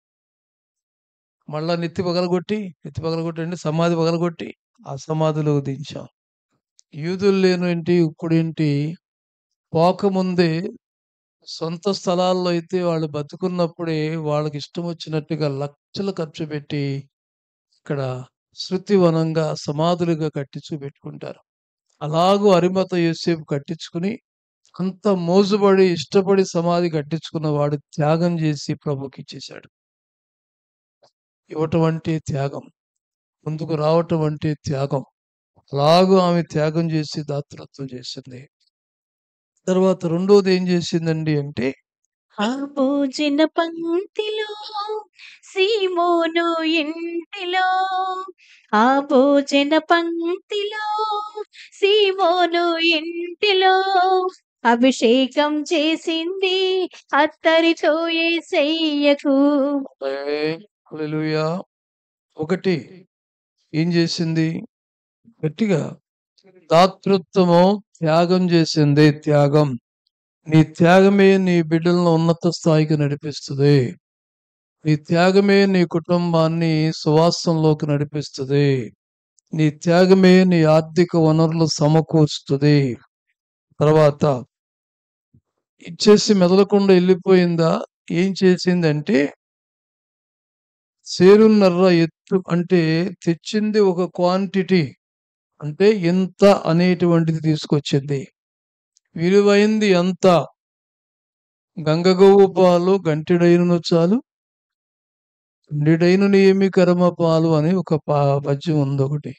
మళ్ళా నెత్తి పగలగొట్టి నెత్తి పగలగొట్టి అంటే సమాధి పగలగొట్టి ఆ సమాధిలో దించాం యూదులు లేనేంటి ఇప్పుడేంటి పోకముందే సొంత స్థలాల్లో అయితే వాళ్ళు బతుకున్నప్పుడే వాళ్ళకి ఇష్టం వచ్చినట్టుగా లక్షలు ఖర్చు పెట్టి ఇక్కడ శృతివనంగా సమాధులుగా కట్టించు పెట్టుకుంటారు అలాగూ అరిమత యోసేపు కట్టించుకుని అంత మోజుబడి ఇష్టపడి సమాధి కట్టించుకున్న వాడు త్యాగం చేసి ప్రభుకి ఇచ్చేశాడు ఇవ్వటం అంటే త్యాగం ముందుకు రావటం అంటే త్యాగం అలాగూ ఆమె త్యాగం చేసి దాతృత్వం చేసింది తర్వాత రెండోది ఏం చేసిందండి అంటే ఆ భోజన పంక్తిలో సీమోను ఇంటిలో ఆ భోజన పంక్తిలో సీమోను ఇంటిలో అభిషేకం చేసింది అత్తరితో ఏసయ్యకు హల్లెలూయా ఒకటి ఏం చేసింది గట్టిగా దాతృత్వము త్యాగం చేసింది త్యాగం నీ త్యాగమే నీ బిడ్డలను ఉన్నత స్థాయికి నడిపిస్తుంది నీ త్యాగమే నీ కుటుంబాన్ని సువాసంలోకి నడిపిస్తుంది నీ త్యాగమే నీ ఆర్థిక వనరులు సమకూర్చుతుంది తర్వాత ఇచ్చేసి మెదలకుండా వెళ్ళిపోయిందా ఏం చేసిందంటే సేరున్నర్ర ఎత్తు అంటే తెచ్చింది ఒక క్వాంటిటీ అంటే ఇంత అనేటువంటిది తీసుకొచ్చింది విలువైంది ఎంత గంగగోవు పాలు గంటెడైనను చాలు నిడైన ఏమి కర్మ పాలు అని ఒక పా పద్యం ఉంది ఒకటి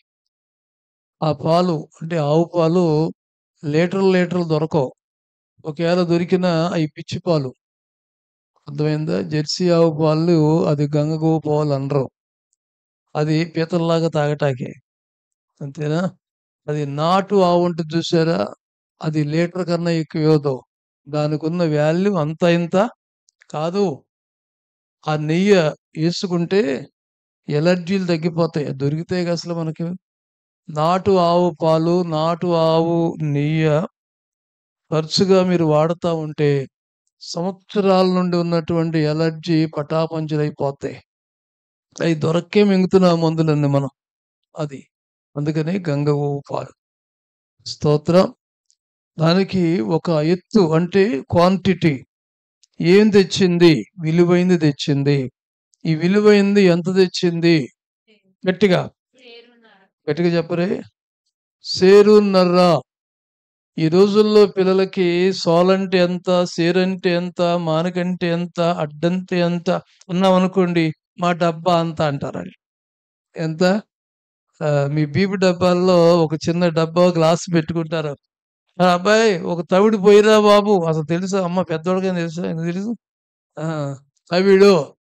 ఆ పాలు అంటే ఆవు పాలు లీటర్లు లీటర్లు దొరకవు ఒకవేళ దొరికినా అవి పిచ్చి పాలు అర్థమైందా జెర్సీ ఆవు పాలు అది గంగగోవు పాలు అనరు అది పీతల్లాగా తాగటాకే అంతేనా అది నాటు ఆవు ఉంటుంది చూసారా అది లీటర్ కన్నా ఎక్కువ ఇవ్వదు దానికి ఉన్న వాల్యూ అంత ఇంత కాదు ఆ నెయ్యి వేసుకుంటే ఎలర్జీలు తగ్గిపోతాయి అది దొరికితే అసలు మనకి నాటు ఆవు పాలు నాటు ఆవు నెయ్యి తరచుగా మీరు వాడుతూ ఉంటే సంవత్సరాల నుండి ఉన్నటువంటి ఎలర్జీ పటాపంచలైపోతాయి అవి దొరక్కే మింగుతున్న మందులన్నీ మనం అది అందుకని గంగ ఓవు పాలు స్తోత్రం దానికి ఒక ఎత్తు అంటే క్వాంటిటీ ఏం తెచ్చింది విలువైంది తెచ్చింది ఈ విలువైంది ఎంత తెచ్చింది గట్టిగా గట్టిగా చెప్పరే సేరున్నర్ర ఈ రోజుల్లో పిల్లలకి సోలంటే ఎంత సేరంటే ఎంత మానకంటే ఎంత అడ్డంటే ఎంత ఉన్నామనుకోండి మా డబ్బా అంత అంటారు వాళ్ళు. ఎంత ఆ, మీ బీపీ డబ్బాల్లో ఒక చిన్న డబ్బా గ్లాస్ పెట్టుకుంటారు ఆ అబ్బాయి ఒక తవిడి పోయిరా బాబు అసలు తెలుసా అమ్మ పెద్దోడిగా తెలుసా ఎందుకు తెలుసు ఆ, తవిడు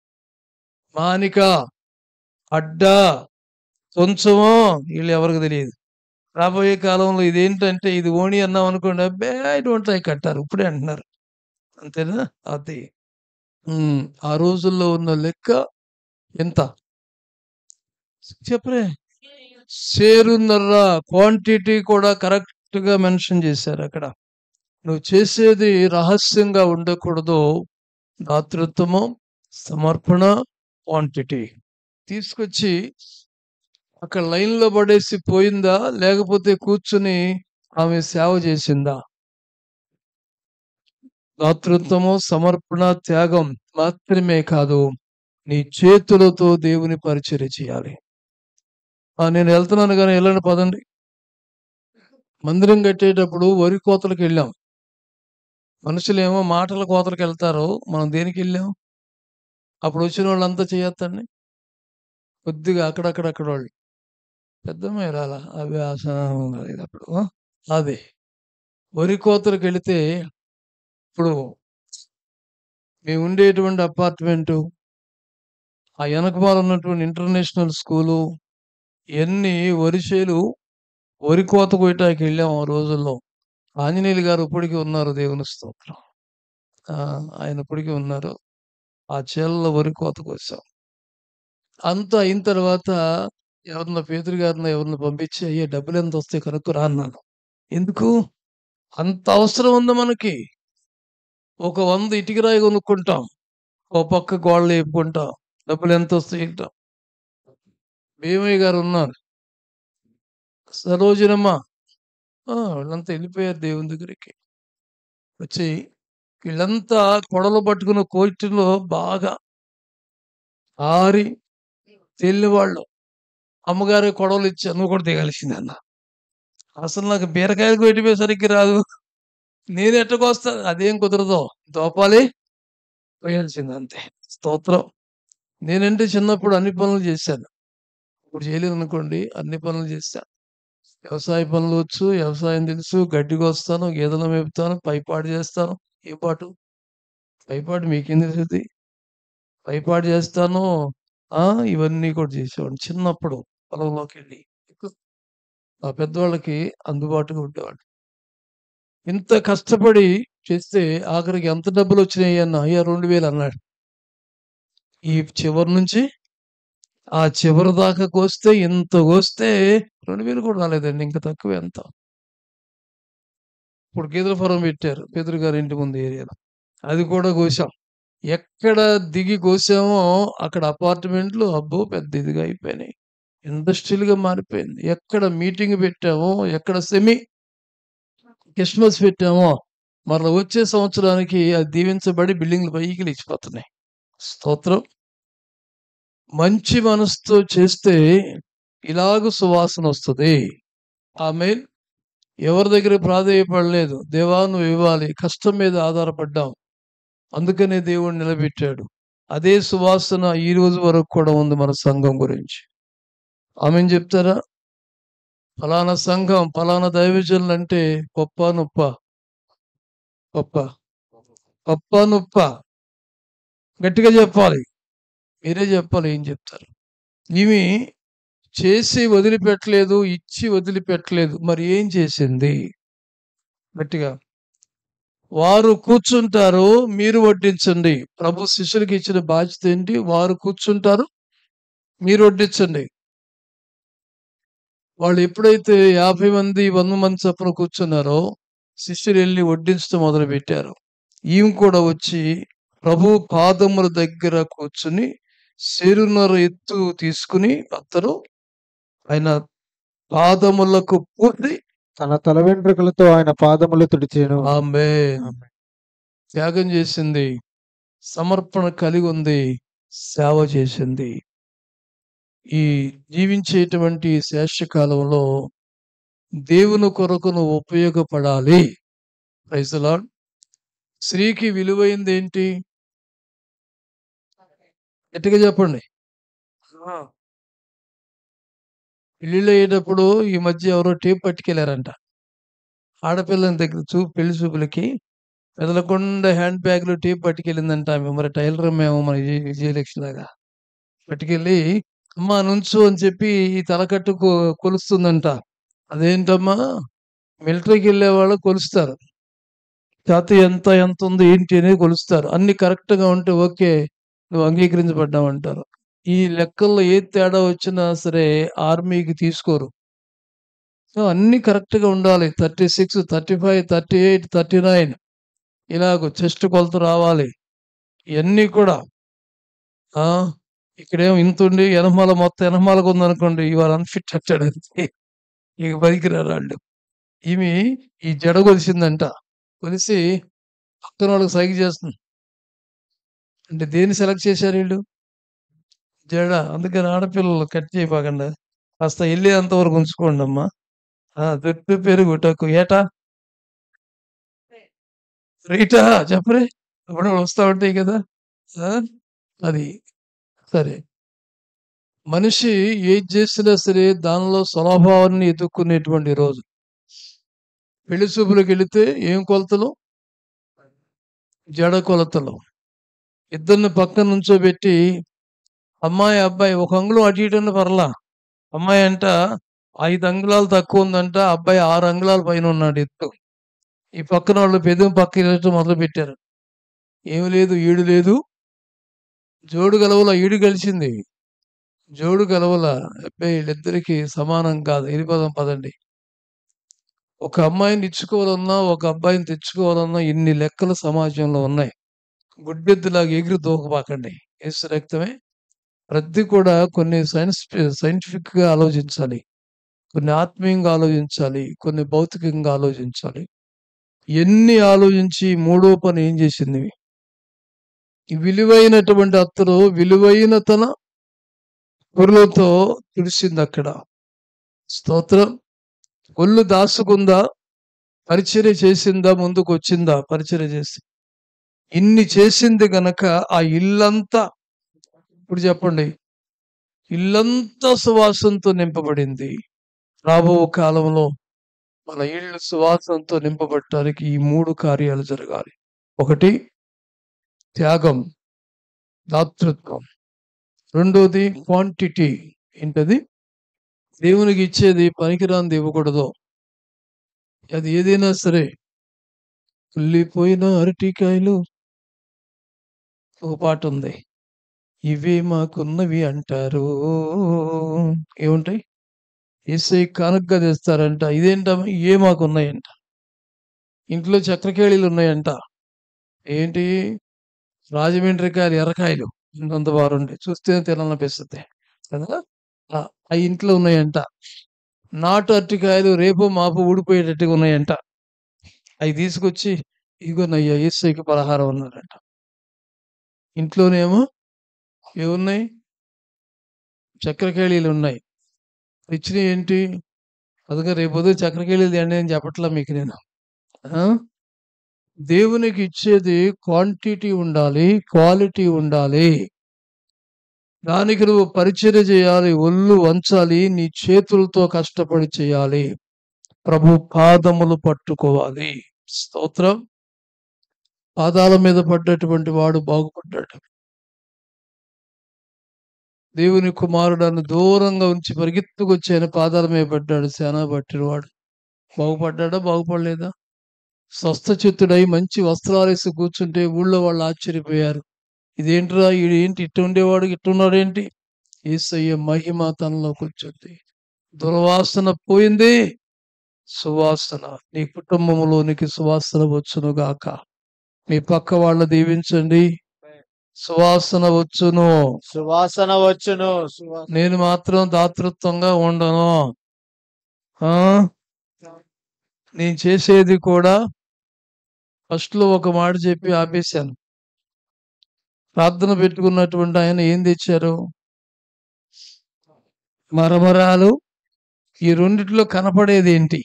మానిక అడ్డ కొంచెము వీళ్ళు ఎవరికి తెలియదు రాబోయే కాలంలో ఇదేంటంటే ఇది ఓణి అన్నాం అనుకోండి అబ్బే ఐ డోంట్ లైక్ అంటారు ఇప్పుడే అంటున్నారు అంతేనా అది ఉమ్, ఆ రోజుల్లో ఉన్న లెక్క ఎంత చెప్పరే షేరున్నర క్వాంటిటీ కూడా కరెక్ట్ గా మెన్షన్ చేశారు అక్కడ నువ్వు చేసేది రహస్యంగా ఉండకూడదు దాతృత్వము సమర్పణ క్వాంటిటీ తీసుకొచ్చి అక్కడ లైన్ లో పడేసి పోయిందా లేకపోతే కూర్చుని ఆమె సేవ చేసిందా దాతృత్వము సమర్పణ త్యాగం మాత్రమే కాదు నీ చేతులతో దేవుని పరిచర్య చేయాలి ఆ, నేను వెళ్తున్నాను కానీ వెళ్ళండి పదండి మందిరం కట్టేటప్పుడు వరి కోతలకు వెళ్ళాం మనుషులేమో మాటల కోతలకు వెళ్తారు మనం దేనికి వెళ్ళాం అప్పుడు వచ్చిన వాళ్ళంతా చేయొద్దండి కొద్దిగా అక్కడక్కడక్కడ వాళ్ళు పెద్ద మేరాల అవి ఆసనం లేదు అప్పుడు ఆ? అదే వరి కోతలకు వెళితే ఇప్పుడు మేము ఉండేటువంటి అపార్ట్మెంటు ఆ వెనకమాల ఉన్నటువంటి ఇంటర్నేషనల్ స్కూలు ఎన్ని వరిసేలు వరి కోత కొయ్యటానికి వెళ్ళాం ఆ రోజుల్లో ఆంజనేయులు గారు ఇప్పటికీ ఉన్నారు దేవుని స్తోత్రం ఆ, ఆయన ఇప్పటికీ ఉన్నారు ఆ చేలలో వరి కోత కోసాం అంతా అయిన తర్వాత ఎవరిన పేదరు గారిని ఎవరిని పంపించి అయ్యే డబ్బులు ఎంత వస్తాయి కనుక్కురా అన్నాను ఎందుకు అంత అవసరం ఉంది మనకి ఒక వంద ఇటుక రాయి కొనుక్కుంటాం ఓ పక్క గోడలు వేపుకుంటాం డబ్బులు ఎంత వస్తాయి ఇంటాం భీమయ్య గారు ఉన్నారు సరోజనమ్మ ఆ, వీళ్ళంతా వెళ్ళిపోయారు దేవుని దగ్గరికి వచ్చి వీళ్ళంతా కొడలు పట్టుకున్న కోర్టులో బాగా ఆరి తేలినవాళ్ళు అమ్మగారి కొడవలు ఇచ్చా నువ్వు కూడా దిగాల్సింది అన్న అసలు నాకు బీరకాయలు కొట్టిపోయి సరిగ్గా రాదు నేను ఎట్టకొస్తా అదేం కుదరదు దోపాలి పోయాల్సింది అంతే స్తోత్రం నేనంటే చిన్నప్పుడు అన్ని పనులు చేశాను ఇప్పుడు చేయలేదు అనుకోండి అన్ని పనులు చేశాను వ్యవసాయ పనులు వచ్చు వ్యవసాయం తెలుసు గడ్డి కోస్తాను గేదెలు మేపుతాను పైపాటు చేస్తాను ఏ పాటు పైపాటు మీకేం తెలుస్తుంది పైపాటు చేస్తాను ఆ ఇవన్నీ కూడా చేసేవాడు చిన్నప్పుడు పొలంలోకి వెళ్ళి ఆ పెద్దవాళ్ళకి అందుబాటుగా ఉండేవాడు ఇంత కష్టపడి చేస్తే ఆఖరికి ఎంత డబ్బులు వచ్చినాయి అన్న అయ్యా రెండు వేలు అన్నాడు ఈ చివరి నుంచి ఆ చివరి దాకా కోస్తే ఇంత కోస్తే రెండు వేలు కూడా రాలేదండి ఇంకా తక్కువ ఎంత ఇప్పుడు గేదెల ఫారం పెట్టారు పేదరు గారి ఇంటి ముందు ఏరియాలో అది కూడా కోసాం ఎక్కడ దిగి కోసామో అక్కడ అపార్ట్మెంట్లు అబ్బో పెద్ద ఇదిగా అయిపోయినాయి ఇండస్ట్రియల్ గా మారిపోయింది ఎక్కడ మీటింగ్ పెట్టామో ఎక్కడ సెమీ క్రిస్మస్ పెట్టామో మరలా వచ్చే సంవత్సరానికి అది దీవించబడి బిల్డింగ్లు పైకి లేచిపోతున్నాయి స్తోత్రం మంచి మనసుతో చేస్తే ఇలాగ సువాసన వస్తుంది ఆమె ఎవరి దగ్గర ప్రాధేయపడలేదు దేవా నువ్వు ఇవ్వాలి కష్టం మీద ఆధారపడ్డాం అందుకనే దేవుడు నిలబెట్టాడు అదే సువాసన ఈ రోజు వరకు కూడా ఉంది మన సంఘం గురించి ఆమెను చెప్తారా ఫలానా సంఘం ఫలానా దైవజనులు అంటే గొప్ప నొప్ప గొప్ప గొప్ప నొప్ప గట్టిగా చెప్పాలి మీరే చెప్పాలి ఏం చెప్తారు ఇవి చేసి వదిలిపెట్టలేదు ఇచ్చి వదిలిపెట్టలేదు మరి ఏం చేసింది గట్టిగా వారు కూర్చుంటారు మీరు వడ్డించండి ప్రభు శిష్యులకి ఇచ్చిన బాధ్యత ఏంటి వారు కూర్చుంటారు మీరు వడ్డించండి వాళ్ళు ఎప్పుడైతే యాభై మంది వంద మంది చొప్పున కూర్చున్నారో శిష్యులు వెళ్ళి వడ్డించడం మొదలు పెట్టారు ఈమె కూడా వచ్చి ప్రభు పాదముల దగ్గర కూర్చుని శరీరన్నర ఎత్తు తీసుకుని అతను ఆయన పాదములకు పూర్తి తన తల వెంట్రుకలతో ఆయన పాదములు తుడిచేను ఆమె త్యాగం చేసింది సమర్పణ కలిగి ఉంది సేవ చేసింది ఈ జీవించేటువంటి శేషకాలంలో దేవుని కొరకు నువ్వు ఉపయోగపడాలి ప్రైజలాడ్ స్త్రీకి విలువైంది ఏంటి గట్టిగా చెప్పండి పెళ్ళిళ్ళు అయ్యేటప్పుడు ఈ మధ్య ఎవరో టేప్ పట్టుకెళ్ళారంట ఆడపిల్లని దగ్గర చూపు పెళ్లి చూపులకి పెదలకొండ హ్యాండ్ బ్యాగ్ లో టేప్ పట్టుకెళ్ళిందంట ఆమె మరి టైలర్ మేము మన విజయ విజయలక్ష్మి లాగా పట్టుకెళ్ళి అమ్మా నుంచు అని చెప్పి ఈ తలకట్టు కొ- కొలుస్తుందంట అదేంటమ్మా మిలిటరీకి వెళ్ళే వాళ్ళు కొలుస్తారు ఛాతి ఎంత ఎంత ఉంది ఏంటి అనేది కొలుస్తారు అన్ని కరెక్ట్ గా ఉంటే ఓకే నువ్వు అంగీకరించబడ్డావు అంటారు ఈ లెక్కల్లో ఏ తేడా వచ్చినా సరే ఆర్మీకి తీసుకోరు సో అన్ని కరెక్ట్ గా ఉండాలి thirty six thirty five thirty eight thirty nine ఇలాగ చెస్ట్ కొలత రావాలి ఇవన్నీ కూడా ఆ ఇక్కడేమో ఇంత ఉండి ఎనమాల మొత్తం ఎనమాలకు ఉందనుకోండి ఇవాళ అన్ఫిట్ అట్టాడు అంతే ఇక పనికిరారు వాళ్ళు ఈమె ఈ జడ కొలిసిందంట కొలిసి పక్కన వాళ్ళకి సైగ చేస్తుంది అంటే దేన్ని సెలెక్ట్ చేశారు వీళ్ళు జడ అందుకని ఆడపిల్లలు కట్ చేయబాకండి కాస్త వెళ్ళేంత వరకు ఉంచుకోండి అమ్మా ఆ, జుట్టు పెరుగు టక్కు ఏటా రీటా చెప్పరే అప్పుడు వస్తా ఉంటాయి కదా ఆ, అది సరే మనిషి ఏది చేసినా సరే దానిలో స్వభావాన్ని ఎదుర్కొనేటువంటి రోజు పెళ్లి చూపులకు వెళితే ఏం కొలతలు జడ కొలతలు ఇద్దరిని పక్కన నుంచోబెట్టి అమ్మాయి అబ్బాయి ఒక అంగుళం అటు ఇటు ఉన్న పర్లా అమ్మాయి అంట ఐదు అంగుళాలు తక్కువ ఉందంట అబ్బాయి ఆరు అంగుళాల పైన ఉన్నాడు ఎత్తు ఈ పక్కన వాళ్ళు పెదవి పక్క వెళ్ళటం మొదలు పెట్టారు ఏమి లేదు ఈడు లేదు జోడు గలవల ఈడు కలిసింది జోడు గలవల అబ్బాయి వీళ్ళిద్దరికి సమానం కాదు ఎరిపదం పదండి ఒక అమ్మాయిని ఇచ్చుకోవాలన్నా ఒక అబ్బాయిని తెచ్చుకోవాలన్నా ఇన్ని లెక్కలు సమాజంలో ఉన్నాయి గుడ్డెద్దులాగా ఎగిరి దూకపాకండి ఏసు రక్తమే ప్రతి కూడా కొన్ని సైన్స్ సైంటిఫిక్ గా ఆలోచించాలి కొన్ని ఆత్మీయంగా ఆలోచించాలి కొన్ని భౌతికంగా ఆలోచించాలి ఎన్ని ఆలోచించి మూడో పని ఏం చేసింది ఈ విలువైనటువంటి అత్తరు విలువైన తన పురులతో తుడిసింది అక్కడ స్తోత్రం ఒళ్ళు దాసుకుందా పరిచర్య చేసిందా ముందుకు వచ్చిందా పరిచర్య చేసి ఇన్ని చేసింది గనక ఆ ఇల్లంతా ఇప్పుడు చెప్పండి ఇల్లంతా సువాసనతో నింపబడింది రాబో కాలంలో మన ఇళ్ళు సువాసనతో నింపబడటానికి ఈ మూడు కార్యాలు జరగాలి ఒకటి త్యాగం దాతృత్వం రెండోది క్వాంటిటీ ఏంటది దేవునికి ఇచ్చేది పనికిరాంది ఇవ్వకూడదు అది ఏదైనా సరే కుళ్ళిపోయిన అరటికాయలు ఒక పాట ఉంది ఇవే మాకున్నవి అంటారు ఏముంటాయి ఏసై కానుకగా తెస్తారంట ఇదేంటమ్మా ఇవే మాకున్నాయంట ఇంట్లో చక్రకేళీలు ఉన్నాయంట ఏంటి రాజమండ్రి కాయలు ఎర్రకాయలు ఇంకొంత బాగుండే చూస్తే తినాలనిపిస్తుంది కదా ఆ ఆ ఇంట్లో ఉన్నాయంట నాటు అరటికాయలు రేపు మాపు ఊడిపోయేటట్టుగా ఉన్నాయంట అవి తీసుకొచ్చి ఇగోనయ్యా ఏసైకి పలహారం అన్నారంట ఇంట్లోనేమో ఏమున్నాయి చక్రకేళీలు ఉన్నాయి ఇచ్చినవి ఏంటి అందుకే రేపు ఉదయం చక్రకేళీలు తేండి అని చెప్పట్లా మీకు నేను ఆ? దేవునికి ఇచ్చేది క్వాంటిటీ ఉండాలి క్వాలిటీ ఉండాలి దానికి నువ్వు పరిచర్య చేయాలి ఒళ్ళు వంచాలి నీ చేతులతో కష్టపడి చేయాలి ప్రభు పాదములు పట్టుకోవాలి స్తోత్రం పాదాల మీద పడ్డటువంటి వాడు బాగుపడ్డాడు దేవుని కుమారుడను దూరంగా ఉంచి పరిగెత్తుకొచ్చి ఆయన పాదాల మీద పడ్డాడు సేనా పట్టినవాడు బాగుపడ్డాడా బాగుపడలేదా స్వస్థ చిత్తుడై మంచి వస్త్రాలు వేసి కూర్చుంటే ఊళ్ళో వాళ్ళు ఆశ్చర్యపోయారు ఇదేంటిరా ఈడు ఏంటి ఇట్టు ఉండేవాడు ఇట్టున్నాడు ఏంటి ఏసయ్య మహిమ తనలో కూర్చుంది దుర్వాసన పోయింది సువాసన నీ కుటుంబంలోనికి సువాసన వచ్చును గాక మీ పక్క వాళ్ళ దీవించండి సువాసన వచ్చును సువాసన వచ్చును సువాసన నేను మాత్రం దాతృత్వంగా ఉండను ఆ నేను చేసేది కూడా ఫస్ట్ లో ఒక మాట చెప్పి ఆపేశాను ప్రార్థన పెట్టుకున్నటువంటి ఆయన ఏం తెచ్చారు మరమరాలు ఈ రెండిట్లో కనపడేది ఏంటి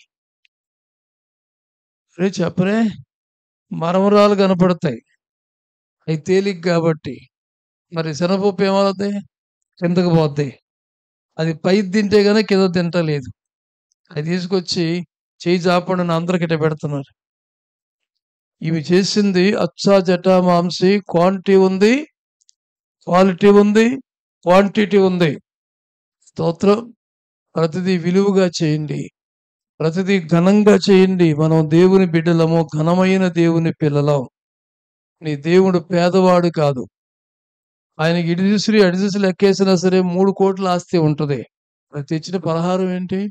రే చెప్పరే మరమరాలు కనపడతాయి అవి తేలిక కాబట్టి మరి శనగపప్పు ఏమవుతాయి కిందకు పోతాయి అది పై తింటే గానీ కింద తింటలేదు అది తీసుకొచ్చి చేయి చాపండి అందరికి ఇట్ట పెడుతున్నారు ఇవి చేసింది అచ్చా జటా మాంసి క్వాంటిటీ ఉంది క్వాలిటీ ఉంది క్వాంటిటీ ఉంది స్తోత్రం ప్రతిదీ విలువగా చేయండి ప్రతిదీ ఘనంగా చేయండి మనం దేవుని బిడ్డలము ఘనమైన దేవుని పిల్లలం నీ దేవుడు పేదవాడు కాదు ఆయనకి ఇటు చూసి అటు చూసి లెక్కేసినా సరే మూడు కోట్ల ఆస్తి ఉంటుంది అది తెచ్చిన పలహారం ఏంటి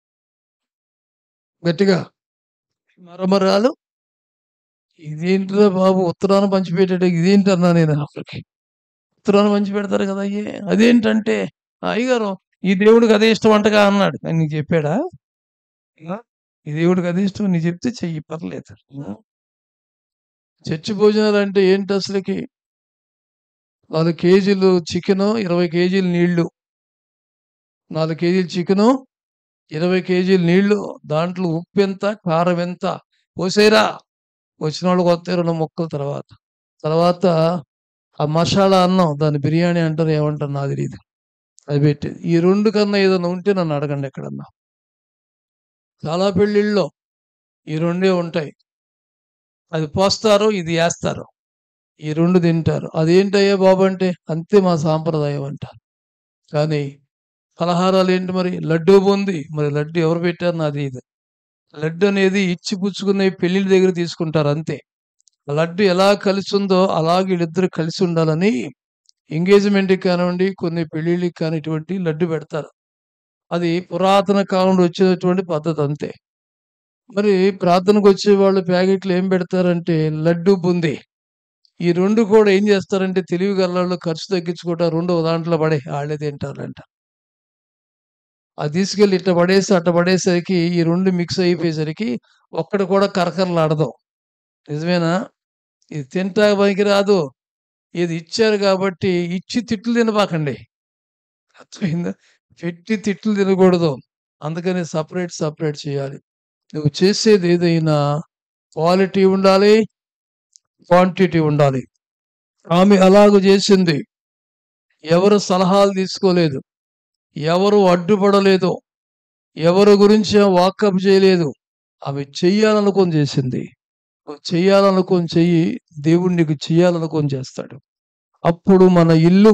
గట్టిగా మరమరాలు ఇదేంటిరా బాబు ఉత్తరాన పంచిపెట్టాడు ఇదేంటి అన్నా నేను అప్పటికి ఉత్తరాన పంచి పెడతారు కదా అయ్యే అదేంటంటే అయ్యగారు ఈ దేవుడికి అదే ఇష్టం అంటగా అన్నాడు అని నీకు చెప్పాడా ఆ? ఈ దేవుడికి అదే ఇష్టం నీ చెప్తే చెయ్యి పర్లేదు ఆ? చర్చి భోజనాలు అంటే ఏంటి అసలుకి నాలుగు కేజీలు చికెను ఇరవై కేజీలు నీళ్లు నాలుగు కేజీలు చికెను ఇరవై కేజీలు నీళ్లు దాంట్లో ఉప్పు ఎంత కారం ఎంత పోసేరా వచ్చిన వాళ్ళకి వస్తాయి రెండు ముక్కల తర్వాత తర్వాత ఆ మసాలా అన్నం దాన్ని బిర్యానీ అంటారు ఏమంటారు నాకు తెలియదు అది పెట్టేది ఈ రెండు కన్నా ఏదైనా ఉంటే నన్ను అడగండి ఎక్కడన్నా చాలా పెళ్ళిళ్ళలో ఈ రెండే ఉంటాయి అది పోస్తారు ఇది వేస్తారు ఈ రెండు తింటారు అదేంటయ్యా బాబు అంటే అంతే మా సాంప్రదాయం అంటారు కానీ పలహారాలు ఏంటి మరి లడ్డూ ఉంది మరి లడ్డు ఎవరు పెట్టారు నాది ఇది లడ్డు అనేది ఇచ్చి పుచ్చుకునే పెళ్లిళ్ళ దగ్గర తీసుకుంటారు అంతే ఆ లడ్డు ఎలా కలిసి ఉందో అలాగే వీళ్ళిద్దరు కలిసి ఉండాలని ఎంగేజ్మెంట్కి కానివ్వండి కొన్ని పెళ్లిళ్ళకి కానీ ఇటువంటి లడ్డు పెడతారు అది పురాతన కాలంలో వచ్చేటటువంటి పద్ధతి అంతే మరి ప్రార్థనకు వచ్చే వాళ్ళు ప్యాకెట్లు ఏం పెడతారంటే లడ్డు బుంది ఈ రెండు కూడా ఏం చేస్తారంటే తెలివి గల్లాళ్ళు ఖర్చు తగ్గించుకుంటా రెండో దాంట్లో పడే వాళ్ళే తింటారంట అది తీసుకెళ్ళి ఇట్ట పడేసి అట్ట పడేసరికి ఈ రెండు మిక్స్ అయిపోయేసరికి ఒక్కటి కూడా కరకరలాడదు నిజమేనా ఇది తింటా పనికి రాదు ఇది ఇచ్చారు కాబట్టి ఇచ్చి తిట్లు తినబాకండి అర్థమైందా పెట్టి తిట్లు తినకూడదు అందుకని సపరేట్ సపరేట్ చేయాలి నువ్వు చేసేది ఏదైనా క్వాలిటీ ఉండాలి క్వాంటిటీ ఉండాలి ఆమె అలాగ చేసింది ఎవరు సలహాలు తీసుకోలేదు ఎవరు అడ్డుపడలేదు ఎవరి గురించి వాకప్ చేయలేదు ఆమె చెయ్యాలనుకొని చేసింది నువ్వు చెయ్యాలనుకొని చెయ్యి దేవుడు నీకు చెయ్యాలనుకొని చేస్తాడు అప్పుడు మన ఇల్లు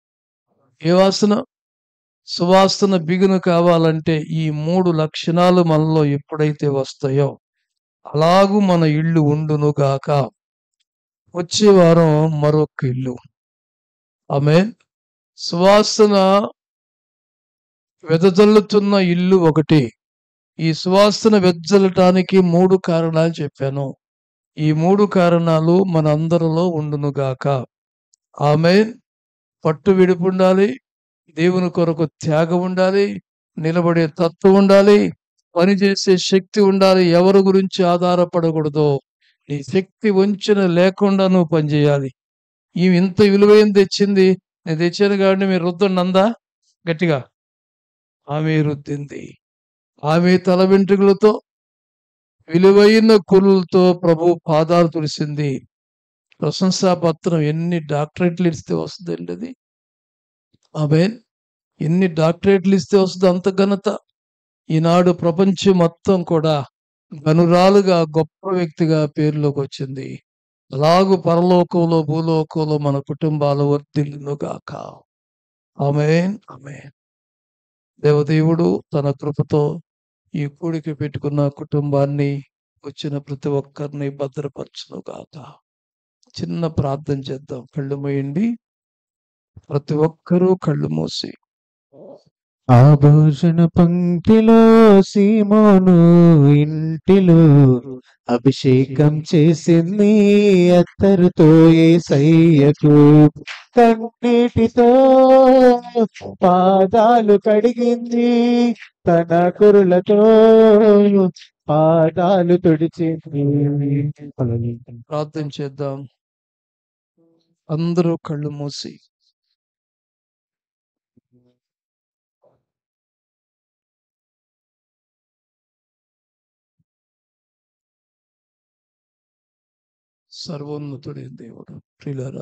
ఏ వాసన సువాసన బిగును కావాలంటే ఈ మూడు లక్షణాలు మనలో ఎప్పుడైతే వస్తాయో అలాగూ మన ఇల్లు ఉండును గాక వచ్చే వారం మరొక ఇల్లు ఆమె సువాసన వెదజల్లుతున్న ఇల్లు ఒకటి ఈ సువాసన వెదజల్లటానికి మూడు కారణాలు చెప్పాను ఈ మూడు కారణాలు మన అందరిలో ఉండును గాక ఆమె పట్టు విడుపు ఉండాలి దేవుని కొరకు త్యాగం ఉండాలి నిలబడే తత్వం ఉండాలి పనిచేసే శక్తి ఉండాలి ఎవరి గురించి ఆధారపడకూడదు నీ శక్తి వంచన లేకుండా నువ్వు పనిచేయాలి ఈమె ఇంత విలువైన తెచ్చింది నేను తెచ్చాను కాబట్టి మీరు రుద్దండి అందా గట్టిగా ఆమె రుద్దింది ఆమె తల వెంట్రుకలతో విలువైన కురులతో ప్రభు పాదాలు తుడిసింది ప్రశంసా పత్రం ఎన్ని డాక్టరేట్లు ఇస్తే వస్తుందండి అది ఆమె ఎన్ని డాక్టరేట్లు ఇస్తే వస్తుంది అంత ఘనత ఈనాడు ప్రపంచం మొత్తం కూడా గనురాలుగా గొప్ప వ్యక్తిగా పేరులోకి వచ్చింది అలాగు పరలోకంలో భూలోకంలో మన కుటుంబాలు వర్ధిల్లును గాక ఆమె ఆమె దేవదేవుడు తన కృపతో ఈ కూడికి పెట్టుకున్న కుటుంబాన్ని వచ్చిన ప్రతి ఒక్కరిని భద్రపరచును గాక చిన్న ప్రార్థన చేద్దాం కళ్ళు మూయండి ప్రతి ఒక్కరూ కళ్ళు మూసి ఆ భోజన పంక్తిలో సీమోను ఇంటిలో అభిషేకం చేసింది అత్తరుతో ఏసయ్యకు కన్నీటితో పాదాలు కడిగింది తన కురులతో పాదాలు తుడిచింది ప్రార్థన చేద్దాం అందరూ కళ్ళు మూసి సర్వోన్నతుడైన దేవుడు ప్రియులారా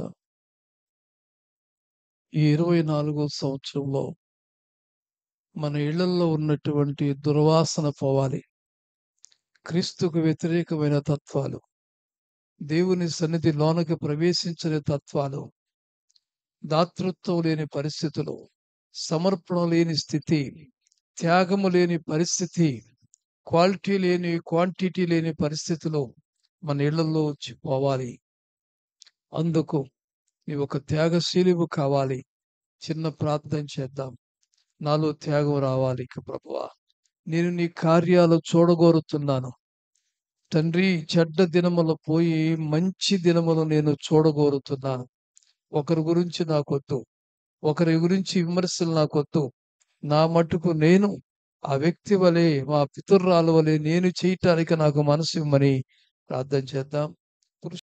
ఈ ఇరవై నాలుగో సంవత్సరంలో మన ఇళ్లలో ఉన్నటువంటి దుర్వాసన పోవాలి క్రీస్తుకు వ్యతిరేకమైన తత్వాలు దేవుని సన్నిధి లోనకి ప్రవేశించని తత్వాలు దాతృత్వం లేని పరిస్థితులు సమర్పణ లేని స్థితి త్యాగము లేని పరిస్థితి క్వాలిటీ లేని క్వాంటిటీ లేని పరిస్థితిలో మన ఇళ్లలో వచ్చి పోవాలి అందుకు నీవు ఒక త్యాగశీలివు కావాలి చిన్న ప్రార్థన చేద్దాం నాలో త్యాగం రావాలి ఇక ప్రభువా నేను నీ కార్యాలు చూడగోరుతున్నాను తండ్రి చెడ్డ దినములు పోయి మంచి దినములు నేను చూడగోరుతున్నాను ఒకరి గురించి నాకొద్దు ఒకరి గురించి విమర్శలు నాకొద్దు నా మటుకు నేను ఆ వ్యక్తి వలె మా పితుర్రాలు వలె నేను చేయటానికి నాకు మనసు ఇవ్వమని ప్రార్థన చేద్దాం